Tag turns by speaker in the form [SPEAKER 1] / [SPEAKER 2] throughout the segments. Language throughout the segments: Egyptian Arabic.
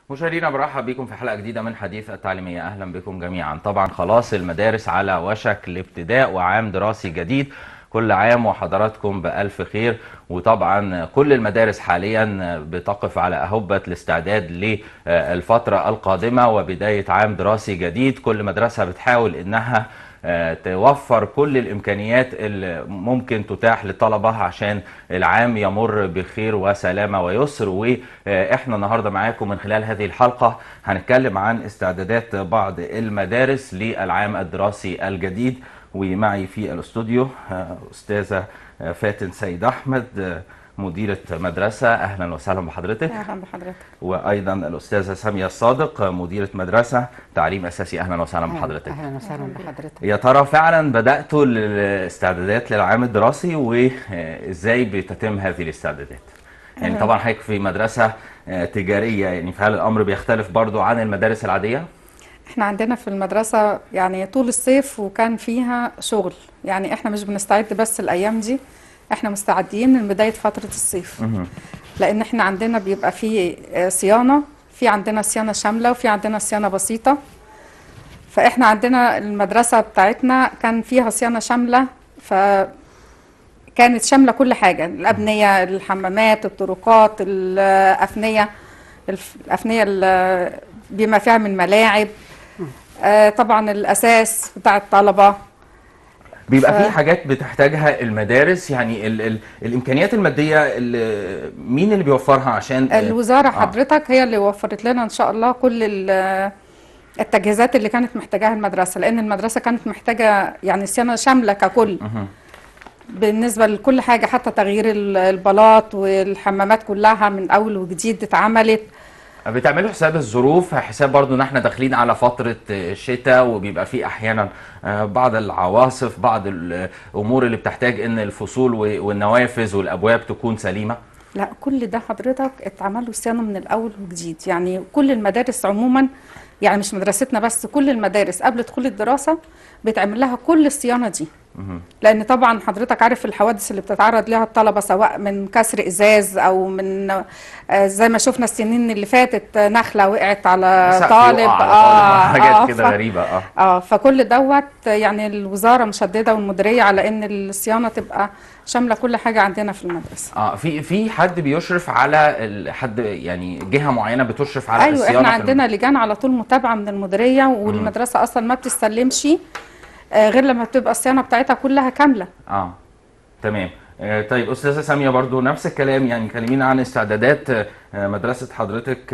[SPEAKER 1] مشاهدينا برحب بكم في حلقه جديده من حديث التعليميه اهلا بكم جميعا طبعا خلاص المدارس على وشك الابتداء وعام دراسي جديد كل عام وحضراتكم بألف خير وطبعا كل المدارس حاليا بتقف على أهبة الاستعداد للفترة القادمة وبداية عام دراسي جديد كل مدرسة بتحاول إنها توفر كل الامكانيات اللي ممكن تتاح للطلبه عشان العام يمر بخير وسلامه ويسر واحنا النهارده معاكم من خلال هذه الحلقه هنتكلم عن استعدادات بعض المدارس للعام الدراسي الجديد ومعي في الاستوديو استاذه فاتن سيد احمد مديرة مدرسة أهلا وسهلا بحضرتك
[SPEAKER 2] اهلا بحضرتك
[SPEAKER 1] وأيضا الأستاذة سامية الصادق مديرة مدرسة تعليم أساسي أهلا وسهلا بحضرتك
[SPEAKER 3] اهلا وسهلا بحضرتك
[SPEAKER 1] يا ترى فعلا بدأتوا الاستعدادات للعام الدراسي وإزاي بتتم هذه الاستعدادات يعني طبعا حضرتك في مدرسة تجارية يعني فهل الأمر بيختلف برضو عن المدارس العادية؟
[SPEAKER 2] احنا عندنا في المدرسة يعني طول الصيف وكان فيها شغل يعني احنا مش بنستعد بس الأيام دي احنا مستعدين من بداية فترة الصيف
[SPEAKER 1] مهم.
[SPEAKER 2] لأن احنا عندنا بيبقى في آه، صيانة في عندنا صيانة شاملة وفي عندنا صيانة بسيطة فاحنا عندنا المدرسة بتاعتنا كان فيها صيانة شاملة ف كانت شاملة كل حاجة الأبنية الحمامات الطرقات الأفنية الف- الأفنية ال- بما فيها من ملاعب آه، طبعا الأساس بتاع الطلبة
[SPEAKER 1] بيبقى
[SPEAKER 2] ف-
[SPEAKER 1] في حاجات بتحتاجها المدارس يعني ال ال الإمكانيات المادية اللي مين اللي بيوفرها عشان
[SPEAKER 2] الوزارة
[SPEAKER 1] آه.
[SPEAKER 2] حضرتك هي اللي وفرت لنا إن شاء الله كل ال- التجهيزات اللي كانت محتاجاها المدرسة لأن المدرسة كانت محتاجة يعني صيانة شاملة ككل
[SPEAKER 1] مهم.
[SPEAKER 2] بالنسبة لكل حاجة حتى تغيير ال- البلاط والحمامات كلها من أول وجديد اتعملت
[SPEAKER 1] بتعملوا حساب الظروف حساب برضو ان احنا داخلين على فترة شتاء وبيبقى في احيانا آه، بعض العواصف بعض الامور اللي بتحتاج ان الفصول و- والنوافذ والابواب تكون سليمة
[SPEAKER 2] لا كل ده حضرتك اتعمل له صيانه من الاول وجديد يعني كل المدارس عموما يعني مش مدرستنا بس كل المدارس قبل دخول الدراسه بيتعمل لها كل الصيانه دي
[SPEAKER 1] مهم.
[SPEAKER 2] لان طبعا حضرتك عارف الحوادث اللي بتتعرض لها الطلبه سواء من كسر ازاز او من آه، زي ما شفنا السنين اللي فاتت آه، نخله وقعت على
[SPEAKER 1] سقف
[SPEAKER 2] طالب
[SPEAKER 1] يقع على طالب، حاجات كده
[SPEAKER 2] ف-
[SPEAKER 1] غريبة اه
[SPEAKER 2] اه فكل دوت يعني الوزاره مشدده والمديريه على ان الصيانه تبقى شامله كل حاجه عندنا في المدرسه
[SPEAKER 1] اه في في حد بيشرف على ال- حد يعني جهة معينة بتشرف على
[SPEAKER 2] ايوه
[SPEAKER 1] الصيانة
[SPEAKER 2] احنا
[SPEAKER 1] في الم-
[SPEAKER 2] عندنا لجان على طول متابعه من المديريه والمدرسه اصلا ما بتستلمش آه، غير لما بتبقى الصيانه بتاعتها كلها كامله
[SPEAKER 1] اه تمام آه، طيب استاذه ساميه برضو نفس الكلام يعني كلمينا عن استعدادات آه، مدرسه حضرتك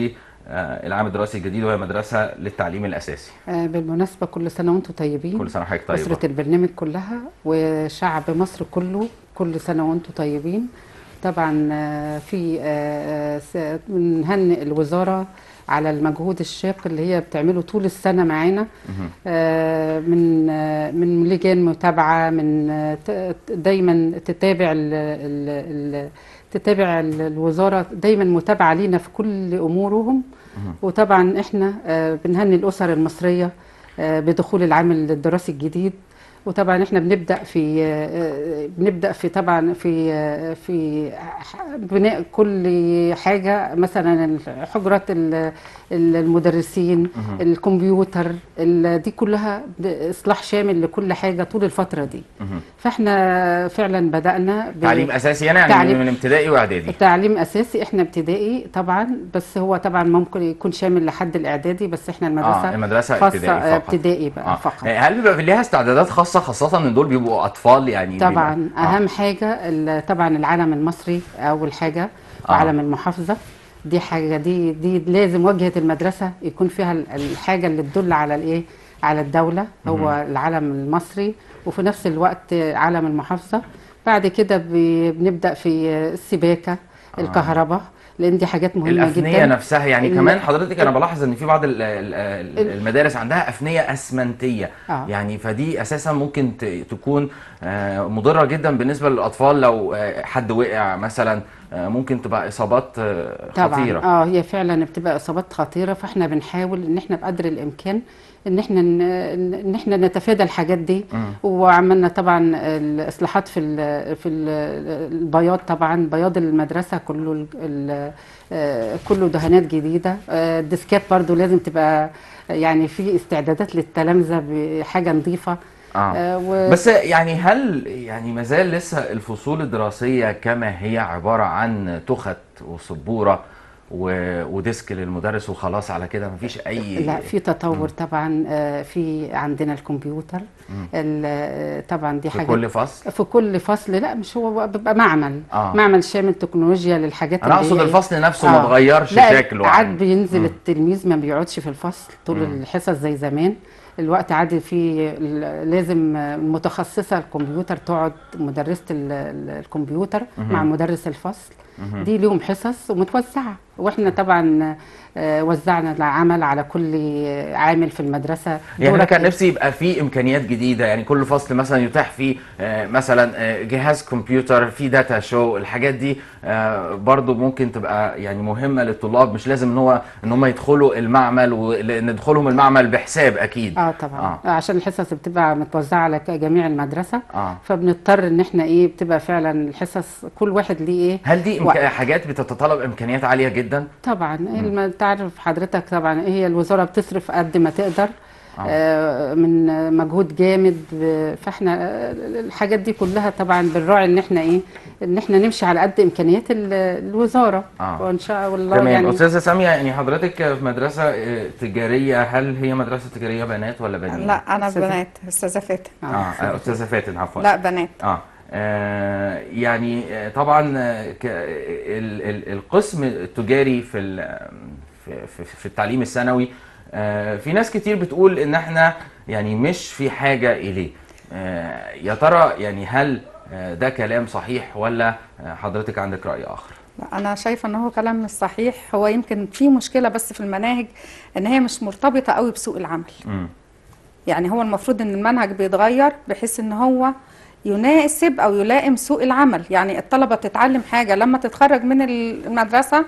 [SPEAKER 1] للعام الدراسي الجديد وهي مدرسه للتعليم الاساسي
[SPEAKER 3] آه، بالمناسبة كل سنة وانتم طيبين
[SPEAKER 1] كل سنه وحضرتك طيبه
[SPEAKER 3] أسرة البرنامج كلها وشعب مصر كله كل سنة وانتم طيبين طبعا آه، في آه، آه، س- بنهنئ الوزارة على المجهود الشاق اللي هي بتعمله طول السنة معانا
[SPEAKER 1] مهم.
[SPEAKER 3] آه، من آه، من لجان متابعة من آه، ت- دايما تتابع ال ال ال تتابع ال- الوزارة دايما متابعة لينا في كل أمورهم وطبعا احنا آه، بنهني الأسر المصرية آه، بدخول العام الدراسي الجديد وطبعا احنا بنبدا في آه، آه، بنبدا في طبعا في آه، في ح- بناء كل حاجه مثلا حجرات ال- ال- المدرسين الكمبيوتر ال- دي كلها ب- اصلاح شامل لكل حاجه طول الفتره دي
[SPEAKER 1] مهم.
[SPEAKER 3] فاحنا فعلا بدانا ب-
[SPEAKER 1] تعليم اساسي يعني, يعني
[SPEAKER 3] تعليم-
[SPEAKER 1] من ابتدائي واعدادي
[SPEAKER 3] التعليم اساسي احنا ابتدائي طبعا بس هو طبعا ممكن يكون شامل لحد الاعدادي بس احنا المدرسه
[SPEAKER 1] اه المدرسه
[SPEAKER 3] خاصه
[SPEAKER 1] ابتدائي
[SPEAKER 3] آه،
[SPEAKER 1] فقط
[SPEAKER 3] ابتدائي بقى
[SPEAKER 1] آه.
[SPEAKER 3] فقط
[SPEAKER 1] هل بيبقى ليها استعدادات خاصه خاصه ان دول بيبقوا اطفال يعني
[SPEAKER 3] طبعا
[SPEAKER 1] بيبقى-
[SPEAKER 3] اهم حاجه ال- طبعا العلم المصري اول حاجه
[SPEAKER 1] آه.
[SPEAKER 3] وعلم المحافظه دي حاجه دي دي لازم واجهه المدرسه يكون فيها ال- الحاجه اللي تدل على الايه على الدوله هو العلم المصري وفي نفس الوقت علم المحافظه بعد كده ب- بنبدا في السباكه الكهرباء لان دي حاجات مهمه
[SPEAKER 1] الافنيه
[SPEAKER 3] جدا
[SPEAKER 1] نفسها يعني
[SPEAKER 3] ال-
[SPEAKER 1] كمان حضرتك انا بلاحظ ان في بعض ال- ال- ال- المدارس عندها افنيه اسمنتيه
[SPEAKER 3] آه.
[SPEAKER 1] يعني فدي اساسا ممكن ت- تكون آه، مضره جدا بالنسبه للاطفال لو آه، حد وقع مثلا آه، ممكن تبقى اصابات آه،
[SPEAKER 3] طبعا
[SPEAKER 1] خطيره
[SPEAKER 3] اه هي فعلا بتبقى اصابات خطيره فاحنا بنحاول ان احنا بقدر الامكان ان احنا ن- ان احنا نتفادى الحاجات دي
[SPEAKER 1] مم.
[SPEAKER 3] وعملنا طبعا الاصلاحات في ال في ال- البياض طبعا بياض المدرسه كله ال- ال- آه، كله دهانات جديده آه، الديسكات برضو لازم تبقى يعني في استعدادات للتلامذه بحاجه نظيفه
[SPEAKER 1] اه
[SPEAKER 3] آه، و-
[SPEAKER 1] بس يعني هل يعني مازال لسه الفصول الدراسيه كما هي عباره عن تخت وسبوره و- وديسك للمدرس وخلاص على كده مفيش اي
[SPEAKER 3] لا في تطور طبعا آه، في عندنا الكمبيوتر ال- آه، طبعا دي
[SPEAKER 1] في
[SPEAKER 3] حاجه
[SPEAKER 1] كل فصل
[SPEAKER 3] في كل فصل لا مش هو بيبقى معمل
[SPEAKER 1] آه.
[SPEAKER 3] معمل شامل تكنولوجيا للحاجات
[SPEAKER 1] انا
[SPEAKER 3] اللي
[SPEAKER 1] اقصد
[SPEAKER 3] هي-
[SPEAKER 1] الفصل نفسه ما
[SPEAKER 3] آه.
[SPEAKER 1] اتغيرش
[SPEAKER 3] لا
[SPEAKER 1] شكله
[SPEAKER 3] عاد
[SPEAKER 1] عن-
[SPEAKER 3] بينزل
[SPEAKER 1] مم.
[SPEAKER 3] التلميذ ما بيقعدش في الفصل طول الحصص زي زمان الوقت عادي في ال- لازم المتخصصة الكمبيوتر تقعد مدرسة ال- ال- الكمبيوتر مع مدرس الفصل دي ليهم حصص ومتوزعة واحنا طبعا آه، وزعنا العمل على كل عامل في المدرسة
[SPEAKER 1] يعني انا
[SPEAKER 3] دورك
[SPEAKER 1] كان
[SPEAKER 3] إيه؟
[SPEAKER 1] نفسي يبقى في امكانيات جديده يعني كل فصل مثلا يتاح فيه آه، مثلا آه، جهاز كمبيوتر في داتا شو الحاجات دي آه، برضو ممكن تبقى يعني مهمه للطلاب مش لازم ان هو ان هم يدخلوا المعمل وندخلهم المعمل بحساب اكيد
[SPEAKER 3] اه طبعا
[SPEAKER 1] آه.
[SPEAKER 3] آه. عشان الحصص بتبقى متوزعه على ك- جميع المدرسه
[SPEAKER 1] اه
[SPEAKER 3] فبنضطر ان احنا ايه بتبقى فعلا الحصص كل واحد ليه ايه
[SPEAKER 1] هل دي
[SPEAKER 3] وقت.
[SPEAKER 1] إمك... حاجات بتتطلب امكانيات عاليه جدا
[SPEAKER 3] طبعا الم- تعرف حضرتك طبعا هي الوزاره بتصرف قد ما تقدر
[SPEAKER 1] آه.
[SPEAKER 3] آه من مجهود جامد ب- فاحنا آه، الحاجات دي كلها طبعا بنراعي ان احنا ايه ان احنا نمشي على قد امكانيات ال- الوزاره
[SPEAKER 1] آه.
[SPEAKER 3] وان شاء الله
[SPEAKER 1] تمام
[SPEAKER 3] يعني
[SPEAKER 1] استاذه ساميه يعني حضرتك في مدرسه آه، تجاريه هل هي مدرسه تجاريه بنات ولا بنين
[SPEAKER 2] لا انا
[SPEAKER 3] أستاذة-
[SPEAKER 2] بنات استاذه فاتن
[SPEAKER 3] آه.
[SPEAKER 1] اه آه، استاذه فاتن عفوا
[SPEAKER 2] لا بنات
[SPEAKER 1] اه آه، يعني آه، طبعا آه، ك- ال- ال- القسم التجاري في ال- في- في- في التعليم الثانوي آه، في ناس كتير بتقول ان احنا يعني مش في حاجة اليه آه، يا ترى يعني هل آه، ده كلام صحيح ولا آه، حضرتك عندك رأي آخر
[SPEAKER 2] لا، انا شايفه ان هو كلام مش صحيح هو يمكن في مشكله بس في المناهج ان هي مش مرتبطه قوي بسوق العمل
[SPEAKER 1] مم.
[SPEAKER 2] يعني هو المفروض ان المنهج بيتغير بحيث ان هو يناسب او يلائم سوق العمل يعني الطلبه تتعلم حاجه لما تتخرج من المدرسه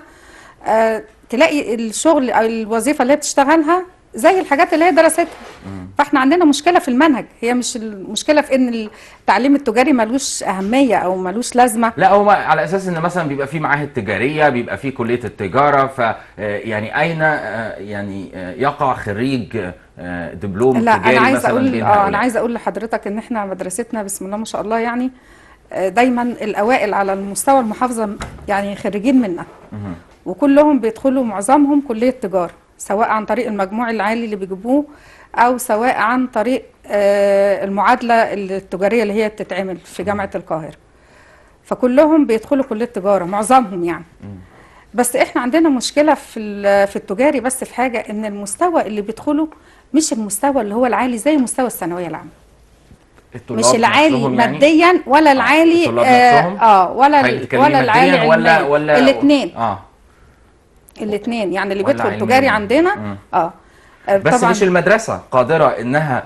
[SPEAKER 2] آه تلاقي الشغل او الوظيفه اللي هي بتشتغلها زي الحاجات اللي هي درستها فاحنا عندنا مشكله في المنهج هي مش المشكله في ان التعليم التجاري ملوش اهميه او ملوش لازمه
[SPEAKER 1] لا هو على اساس ان مثلا بيبقى في معاهد تجاريه بيبقى في كليه التجاره ف آه، يعني اين آه، يعني آه، يقع خريج آه، دبلوم
[SPEAKER 2] لا
[SPEAKER 1] تجاري
[SPEAKER 2] انا عايزه
[SPEAKER 1] مثلا
[SPEAKER 2] اقول
[SPEAKER 1] بين
[SPEAKER 2] اه انا
[SPEAKER 1] هؤلاء؟
[SPEAKER 2] عايزه اقول لحضرتك ان احنا مدرستنا بسم الله ما شاء الله يعني آه، دايما الاوائل على المستوى المحافظه يعني خريجين منها
[SPEAKER 1] مهم.
[SPEAKER 2] وكلهم بيدخلوا معظمهم كليه تجاره سواء عن طريق المجموع العالي اللي بيجيبوه او سواء عن طريق آه، المعادله التجاريه اللي هي بتتعمل في جامعه القاهره فكلهم بيدخلوا كليه تجاره معظمهم يعني بس احنا عندنا مشكله في ال- في التجاري بس في حاجه ان المستوى اللي بيدخله مش المستوى اللي هو العالي زي مستوى الثانويه العامه
[SPEAKER 1] الطلاب
[SPEAKER 2] مش العالي
[SPEAKER 1] نفسهم يعني؟
[SPEAKER 2] ماديا ولا العالي
[SPEAKER 1] الطلاب
[SPEAKER 2] اه,
[SPEAKER 1] نفسهم؟
[SPEAKER 2] آه ولا
[SPEAKER 1] حضرتك
[SPEAKER 2] ال-
[SPEAKER 1] بتتكلمي
[SPEAKER 2] ولا العالي
[SPEAKER 1] مادياً ولا
[SPEAKER 2] علميا
[SPEAKER 1] ولا
[SPEAKER 2] الاثنين
[SPEAKER 1] اه
[SPEAKER 2] الاثنين يعني اللي
[SPEAKER 1] ولا
[SPEAKER 2] بيدخل
[SPEAKER 1] علمياً.
[SPEAKER 2] تجاري
[SPEAKER 1] مم.
[SPEAKER 2] عندنا اه آه،
[SPEAKER 1] بس
[SPEAKER 2] طبعا
[SPEAKER 1] مش المدرسه قادره انها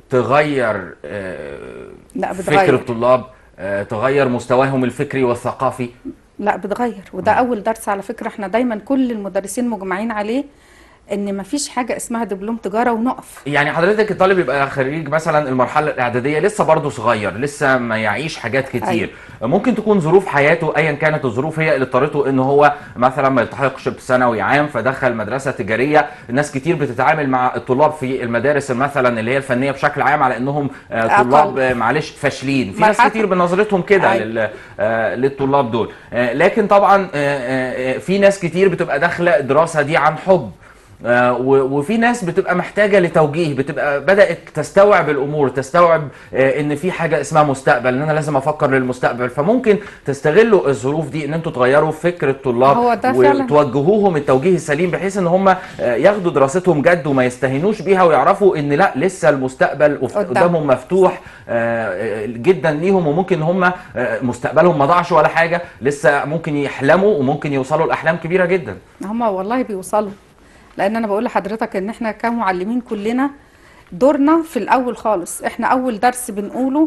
[SPEAKER 1] تغير آه،
[SPEAKER 2] لا
[SPEAKER 1] فكر
[SPEAKER 2] بتغير
[SPEAKER 1] الطلاب آه، تغير مستواهم الفكري والثقافي
[SPEAKER 2] لا بتغير وده اول درس على فكره احنا دايما كل المدرسين مجمعين عليه ان مفيش حاجه اسمها دبلوم تجاره ونقف
[SPEAKER 1] يعني حضرتك الطالب يبقى خريج مثلا المرحله الاعداديه لسه برضه صغير لسه ما يعيش حاجات كتير ممكن تكون ظروف حياته ايا كانت الظروف هي اللي اضطرته ان هو مثلا ما يلتحقش بثانوي عام فدخل مدرسه تجاريه ناس كتير بتتعامل مع الطلاب في المدارس مثلا اللي هي الفنيه بشكل عام على انهم آه،
[SPEAKER 2] أقل.
[SPEAKER 1] طلاب آه، معلش فاشلين في ناس
[SPEAKER 2] مرحلة-
[SPEAKER 1] كتير بنظرتهم كده
[SPEAKER 2] أيوة.
[SPEAKER 1] لل- آه، للطلاب دول آه، لكن طبعا آه، آه، آه، في ناس كتير بتبقى داخله الدراسه دي عن حب آه، و- وفي ناس بتبقى محتاجه لتوجيه بتبقى بدات تستوعب الامور تستوعب آه، ان في حاجه اسمها مستقبل ان انا لازم افكر للمستقبل فممكن تستغلوا الظروف دي ان انتوا تغيروا فكر الطلاب
[SPEAKER 2] هو ده فعلا.
[SPEAKER 1] وتوجهوهم التوجيه السليم بحيث ان هم آه، ياخدوا دراستهم جد وما يستهينوش بيها ويعرفوا ان لا لسه المستقبل قف-
[SPEAKER 2] قدام.
[SPEAKER 1] قدامهم مفتوح آه، آه، جدا ليهم وممكن ان هم آه، مستقبلهم ما ضاعش ولا حاجه لسه ممكن يحلموا وممكن يوصلوا لاحلام كبيره جدا
[SPEAKER 2] هما والله بيوصلوا لان انا بقول لحضرتك ان احنا كمعلمين كلنا دورنا في الاول خالص احنا اول درس بنقوله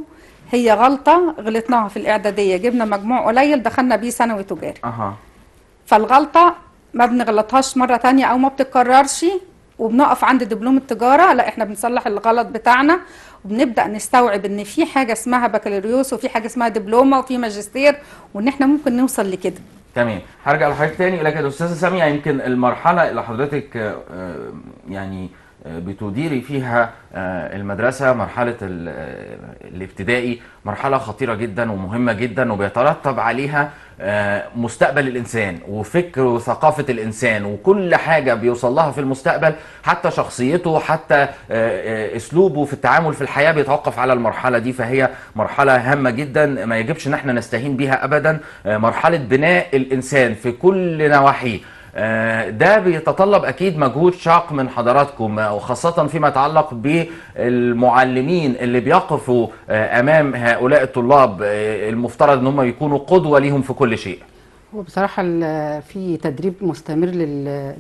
[SPEAKER 2] هي غلطه غلطناها في الاعداديه جبنا مجموع قليل دخلنا بيه ثانوي تجاري
[SPEAKER 1] اها
[SPEAKER 2] فالغلطه ما بنغلطهاش مره تانية او ما بتتكررش وبنقف عند دبلوم التجاره لا احنا بنصلح الغلط بتاعنا وبنبدا نستوعب ان في حاجه اسمها بكالوريوس وفي حاجه اسمها دبلومه وفي ماجستير وان احنا ممكن نوصل لكده
[SPEAKER 1] تمام هرجع لحضرتك تاني لكن استاذه ساميه يمكن المرحله اللي حضرتك آه، آه، يعني آه، بتديري فيها آه، المدرسه مرحله ال- آه، الابتدائي مرحله خطيره جدا ومهمه جدا وبيترتب عليها آه، مستقبل الانسان وفكر وثقافه الانسان وكل حاجه بيوصل لها في المستقبل حتى شخصيته حتى آه، آه، اسلوبه في التعامل في الحياه بيتوقف على المرحله دي فهي مرحله هامه جدا ما يجبش ان احنا نستهين بيها ابدا آه، مرحله بناء الانسان في كل نواحيه آه، ده بيتطلب اكيد مجهود شاق من حضراتكم آه، وخاصه فيما يتعلق بالمعلمين اللي بيقفوا آه، امام هؤلاء الطلاب آه، المفترض ان هم يكونوا قدوه ليهم في كل شيء
[SPEAKER 3] هو بصراحة ال- في تدريب مستمر لل-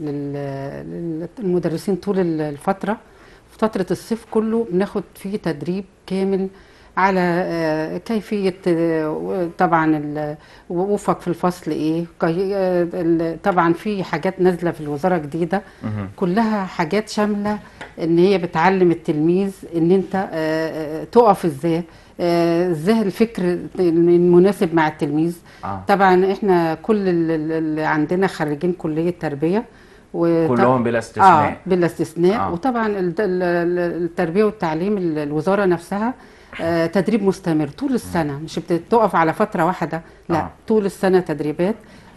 [SPEAKER 3] لل- للمدرسين طول ال- الفترة في فترة الصيف كله بناخد فيه تدريب كامل على آه، كيفية آه، طبعا ال- وقوفك في الفصل ايه كي- آه، ال- طبعا في حاجات نازلة في الوزارة جديدة
[SPEAKER 1] مهم.
[SPEAKER 3] كلها حاجات شاملة ان هي بتعلم التلميذ ان انت آه، آه، تقف ازاي آه، ازاي الفكر المناسب مع التلميذ
[SPEAKER 1] آه.
[SPEAKER 3] طبعا احنا كل ال- ال- اللي عندنا خريجين كلية تربية و
[SPEAKER 1] كلهم بلا استثناء
[SPEAKER 3] اه بلا استثناء
[SPEAKER 1] آه.
[SPEAKER 3] آه. وطبعا ال- ال- ال- التربيه والتعليم ال- الوزاره نفسها آه تدريب مستمر طول السنه مش بتقف على فتره واحده لا
[SPEAKER 1] آه.
[SPEAKER 3] آه. طول السنه تدريبات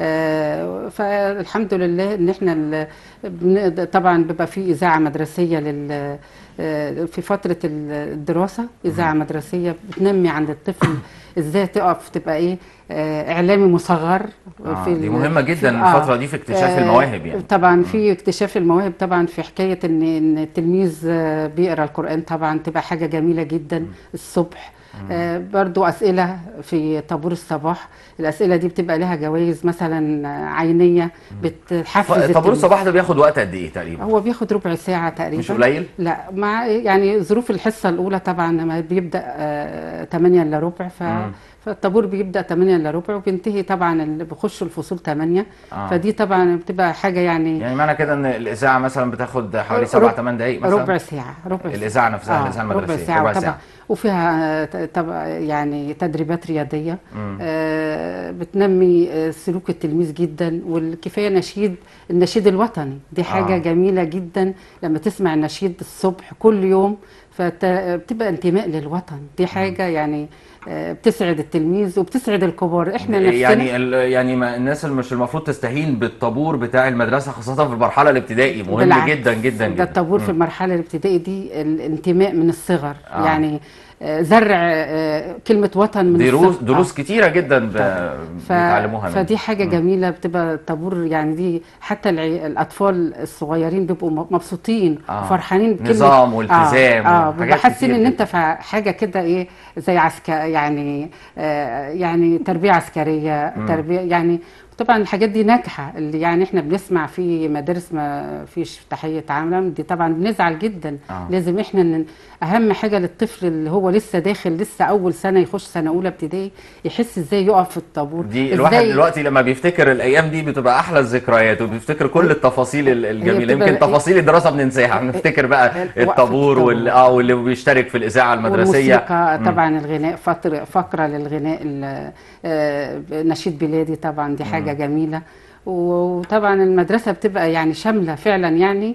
[SPEAKER 3] آه فالحمد لله ان احنا ال- بن- طبعا بيبقى في اذاعه مدرسيه لل آه، في فتره ال- الدراسه اذاعه مدرسيه بتنمي عند الطفل ازاي تقف تبقى ايه آه اعلامي مصغر
[SPEAKER 1] آه،
[SPEAKER 3] في
[SPEAKER 1] دي
[SPEAKER 3] ال-
[SPEAKER 1] مهمة
[SPEAKER 3] في-
[SPEAKER 1] جدا
[SPEAKER 3] آه.
[SPEAKER 1] الفترة دي في اكتشاف
[SPEAKER 3] آه،
[SPEAKER 1] المواهب يعني
[SPEAKER 3] طبعا في اكتشاف المواهب طبعا في حكايه ان ان التلميذ آه، بيقرا القران طبعا تبقى حاجه جميله جدا الصبح آه برضو اسئله في طابور الصباح الاسئله دي بتبقى لها جوائز مثلا آه، عينيه بتحفز
[SPEAKER 1] طابور
[SPEAKER 3] التلميذ.
[SPEAKER 1] الصباح ده بياخد وقت قد ايه تقريبا
[SPEAKER 3] هو بياخد ربع ساعه تقريبا
[SPEAKER 1] مش قليل
[SPEAKER 3] لا مع يعني ظروف الحصه الاولى طبعا لما بيبدا آه 8 الا ربع ف
[SPEAKER 1] مم.
[SPEAKER 3] فالطابور بيبدا 8 الا ربع وبينتهي طبعا اللي بيخشوا الفصول 8
[SPEAKER 1] آه.
[SPEAKER 3] فدي طبعا بتبقى حاجه يعني
[SPEAKER 1] يعني معنى كده ان الاذاعه مثلا بتاخد حوالي 7
[SPEAKER 3] ربع-
[SPEAKER 1] 8 دقائق مثلا
[SPEAKER 3] ربع ساعة ربع ساعة
[SPEAKER 1] الإذاعة نفسها، الإذاعة
[SPEAKER 3] ربع
[SPEAKER 1] المدرسية،
[SPEAKER 3] ساعة
[SPEAKER 1] ربع
[SPEAKER 3] وطبعا
[SPEAKER 1] ساعة.
[SPEAKER 3] وفيها ت- طبعا يعني تدريبات رياضية
[SPEAKER 1] مم.
[SPEAKER 3] آه بتنمي آه، سلوك التلميذ جدا والكفاية نشيد النشيد الوطني دي حاجة
[SPEAKER 1] آه.
[SPEAKER 3] جميلة جدا لما تسمع النشيد الصبح كل يوم فبتبقى انتماء للوطن دي حاجة يعني آه، بتسعد التلميذ وبتسعد الكبار احنا نفسنا
[SPEAKER 1] يعني ال- يعني ما الناس اللي مش المفروض تستهين بالطابور بتاع المدرسه خاصه في المرحله الابتدائي مهم
[SPEAKER 3] بالعكس،
[SPEAKER 1] جدا جدا
[SPEAKER 3] ده
[SPEAKER 1] جدا
[SPEAKER 3] الطابور في
[SPEAKER 1] مم.
[SPEAKER 3] المرحله الابتدائيه دي الانتماء من الصغر
[SPEAKER 1] آه.
[SPEAKER 3] يعني آه، زرع آه، كلمه وطن من
[SPEAKER 1] دروس
[SPEAKER 3] الصغر
[SPEAKER 1] دروس
[SPEAKER 3] آه.
[SPEAKER 1] كتيره جدا ب-
[SPEAKER 3] ف...
[SPEAKER 1] بيتعلموها منه.
[SPEAKER 3] فدي حاجه
[SPEAKER 1] مم.
[SPEAKER 3] جميله بتبقى الطابور يعني دي حتى العي... الاطفال الصغيرين بيبقوا م- مبسوطين
[SPEAKER 1] آه.
[SPEAKER 3] وفرحانين بكلمة-
[SPEAKER 1] نظام والتزام
[SPEAKER 3] اه, آه
[SPEAKER 1] وحاجات
[SPEAKER 3] بيبقى حاسين
[SPEAKER 1] كتير
[SPEAKER 3] ان
[SPEAKER 1] جدا.
[SPEAKER 3] انت في حاجه كده ايه زي عسكر يعني آه يعني تربيه عسكريه
[SPEAKER 1] مم.
[SPEAKER 3] تربيه يعني طبعا الحاجات دي ناجحه اللي يعني احنا بنسمع في مدارس ما فيش تحيه عالم دي طبعا بنزعل جدا
[SPEAKER 1] آه.
[SPEAKER 3] لازم احنا ن... اهم حاجه للطفل اللي هو لسه داخل لسه اول سنه يخش سنه اولى ابتدائي يحس ازاي يقف في الطابور
[SPEAKER 1] دي الواحد
[SPEAKER 3] إزاي-
[SPEAKER 1] دلوقتي لما بيفتكر الايام دي بتبقى احلى الذكريات وبيفتكر كل التفاصيل ال- الجميله
[SPEAKER 3] بتبقى-
[SPEAKER 1] يمكن تفاصيل الدراسه بننساها بنفتكر بقى
[SPEAKER 3] وقفة
[SPEAKER 1] الطابور وال
[SPEAKER 3] الطابور.
[SPEAKER 1] اه واللي بيشترك في الاذاعه المدرسيه
[SPEAKER 3] والموسيقى
[SPEAKER 1] مم.
[SPEAKER 3] طبعا الغناء فترة فقرة للغناء ال- آه، نشيد بلادي طبعا دي حاجة جميلة وطبعا المدرسة بتبقى يعني شاملة فعلا يعني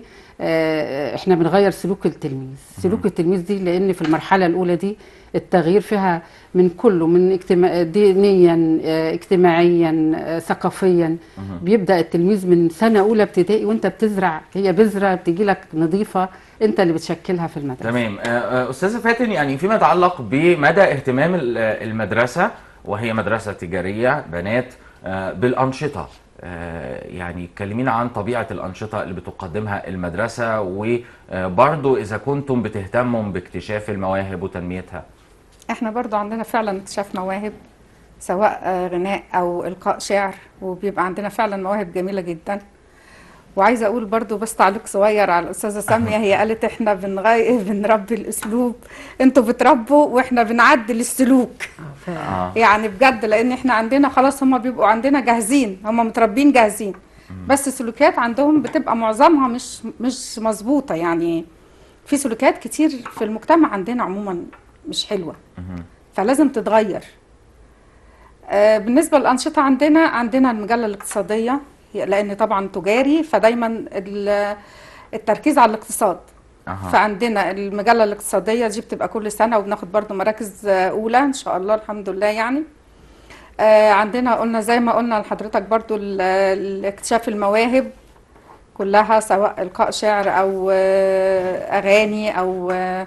[SPEAKER 3] آه، احنا بنغير سلوك التلميذ سلوك التلميذ دي لان في المرحلة الاولى دي التغيير فيها من كله من اجتماع دينيا آه، اجتماعيا آه، ثقافيا بيبدأ التلميذ من سنة اولى ابتدائي وانت بتزرع هي بذرة بتجي لك نظيفة انت اللي بتشكلها في المدرسة
[SPEAKER 1] تمام آه، آه، استاذه فاتن يعني فيما يتعلق بمدى اهتمام ال- آه، المدرسه وهي مدرسه تجاريه بنات آه، بالانشطه آه، يعني كلمينا عن طبيعه الانشطه اللي بتقدمها المدرسه وبرضو اذا كنتم بتهتموا باكتشاف المواهب وتنميتها
[SPEAKER 2] احنا برضو عندنا فعلا اكتشاف مواهب سواء آه، غناء او القاء شعر وبيبقى عندنا فعلا مواهب جميله جدا وعايزه اقول برضو بس تعليق صغير على الاستاذه ساميه هي قالت احنا بنغي... بنربي الاسلوب انتوا بتربوا واحنا بنعدل السلوك
[SPEAKER 3] ف-
[SPEAKER 1] اه
[SPEAKER 2] يعني بجد لان احنا عندنا خلاص هم بيبقوا عندنا جاهزين هم متربين جاهزين بس السلوكيات عندهم بتبقى معظمها مش مش مظبوطه يعني في سلوكيات كتير في المجتمع عندنا عموما مش حلوه
[SPEAKER 1] مهم.
[SPEAKER 2] فلازم تتغير آه، بالنسبه للانشطه عندنا عندنا المجله الاقتصاديه هي- لان طبعا تجاري فدايما ال- التركيز على الاقتصاد
[SPEAKER 1] اها
[SPEAKER 2] فعندنا المجله الاقتصاديه دي بتبقى كل سنه وبناخد برضو مراكز آه، اولى ان شاء الله الحمد لله يعني آه، عندنا قلنا زي ما قلنا لحضرتك برضو ال- الاكتشاف المواهب كلها سواء القاء شعر او آه، اغاني او آه،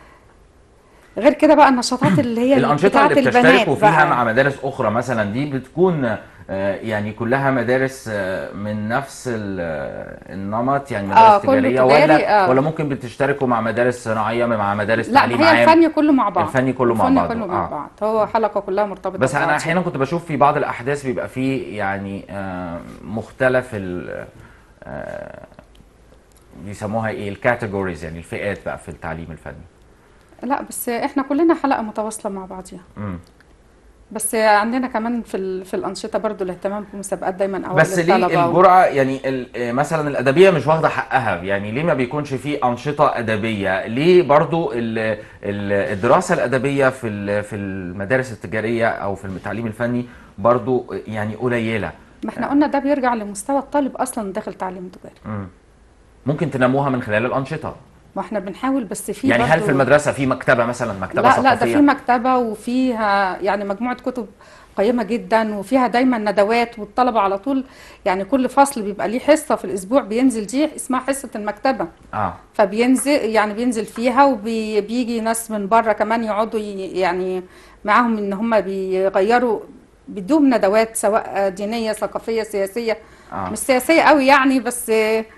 [SPEAKER 2] غير كده بقى النشاطات اللي هي
[SPEAKER 1] الانشطه
[SPEAKER 2] بتاعت
[SPEAKER 1] اللي
[SPEAKER 2] البنات
[SPEAKER 1] بتشتركوا فيها
[SPEAKER 2] بقى.
[SPEAKER 1] مع مدارس اخرى مثلا دي بتكون آه، يعني كلها مدارس آه، من نفس ال- آه، النمط يعني مدارس
[SPEAKER 2] آه، كله
[SPEAKER 1] تجاريه
[SPEAKER 2] تجاري،
[SPEAKER 1] ولا
[SPEAKER 2] آه.
[SPEAKER 1] ولا ممكن بتشتركوا مع مدارس صناعيه مع مدارس
[SPEAKER 2] لا
[SPEAKER 1] تعليم
[SPEAKER 2] هي
[SPEAKER 1] عام
[SPEAKER 2] الفني كله مع بعض
[SPEAKER 1] الفني كله مع
[SPEAKER 2] الفني
[SPEAKER 1] بعض،
[SPEAKER 2] كله مع
[SPEAKER 1] آه.
[SPEAKER 2] بعض هو حلقه كلها مرتبطه
[SPEAKER 1] بس انا
[SPEAKER 2] ببعض.
[SPEAKER 1] احيانا كنت بشوف في بعض الاحداث بيبقى فيه يعني آه، مختلف ال آه، بيسموها ايه الكاتيجوريز يعني الفئات بقى في التعليم الفني
[SPEAKER 2] لا بس احنا كلنا حلقه متواصله مع بعضيها
[SPEAKER 1] مم.
[SPEAKER 2] بس عندنا كمان في ال- في الانشطه برضو الاهتمام بالمسابقات دايما اوائل
[SPEAKER 1] بس ليه
[SPEAKER 2] الطلبة و-
[SPEAKER 1] الجرعه يعني ال- آه، مثلا الادبيه مش واخده حقها يعني ليه ما بيكونش فيه انشطه ادبيه ليه برضو ال- ال- الدراسه الادبيه في ال- في المدارس التجاريه او في التعليم الفني برضو يعني قليله
[SPEAKER 2] ما احنا قلنا ده بيرجع لمستوى الطالب اصلا داخل تعليم تجاري
[SPEAKER 1] مم. ممكن تنموها من خلال الانشطه
[SPEAKER 2] ما احنا بنحاول بس في
[SPEAKER 1] يعني هل
[SPEAKER 2] برضو-
[SPEAKER 1] في المدرسه في مكتبه مثلا مكتبه
[SPEAKER 2] لا لا ده
[SPEAKER 1] ثقافيه
[SPEAKER 2] في مكتبه وفيها يعني مجموعه كتب قيمه جدا وفيها دايما ندوات والطلبه على طول يعني كل فصل بيبقى ليه حصه في الاسبوع بينزل دي اسمها حصه المكتبه
[SPEAKER 1] اه
[SPEAKER 2] فبينزل يعني بينزل فيها وبيجي ناس من بره كمان يقعدوا ي- يعني معاهم ان هم بيغيروا بدون ندوات سواء دينيه ثقافيه سياسيه
[SPEAKER 1] اه
[SPEAKER 2] مش سياسيه قوي يعني بس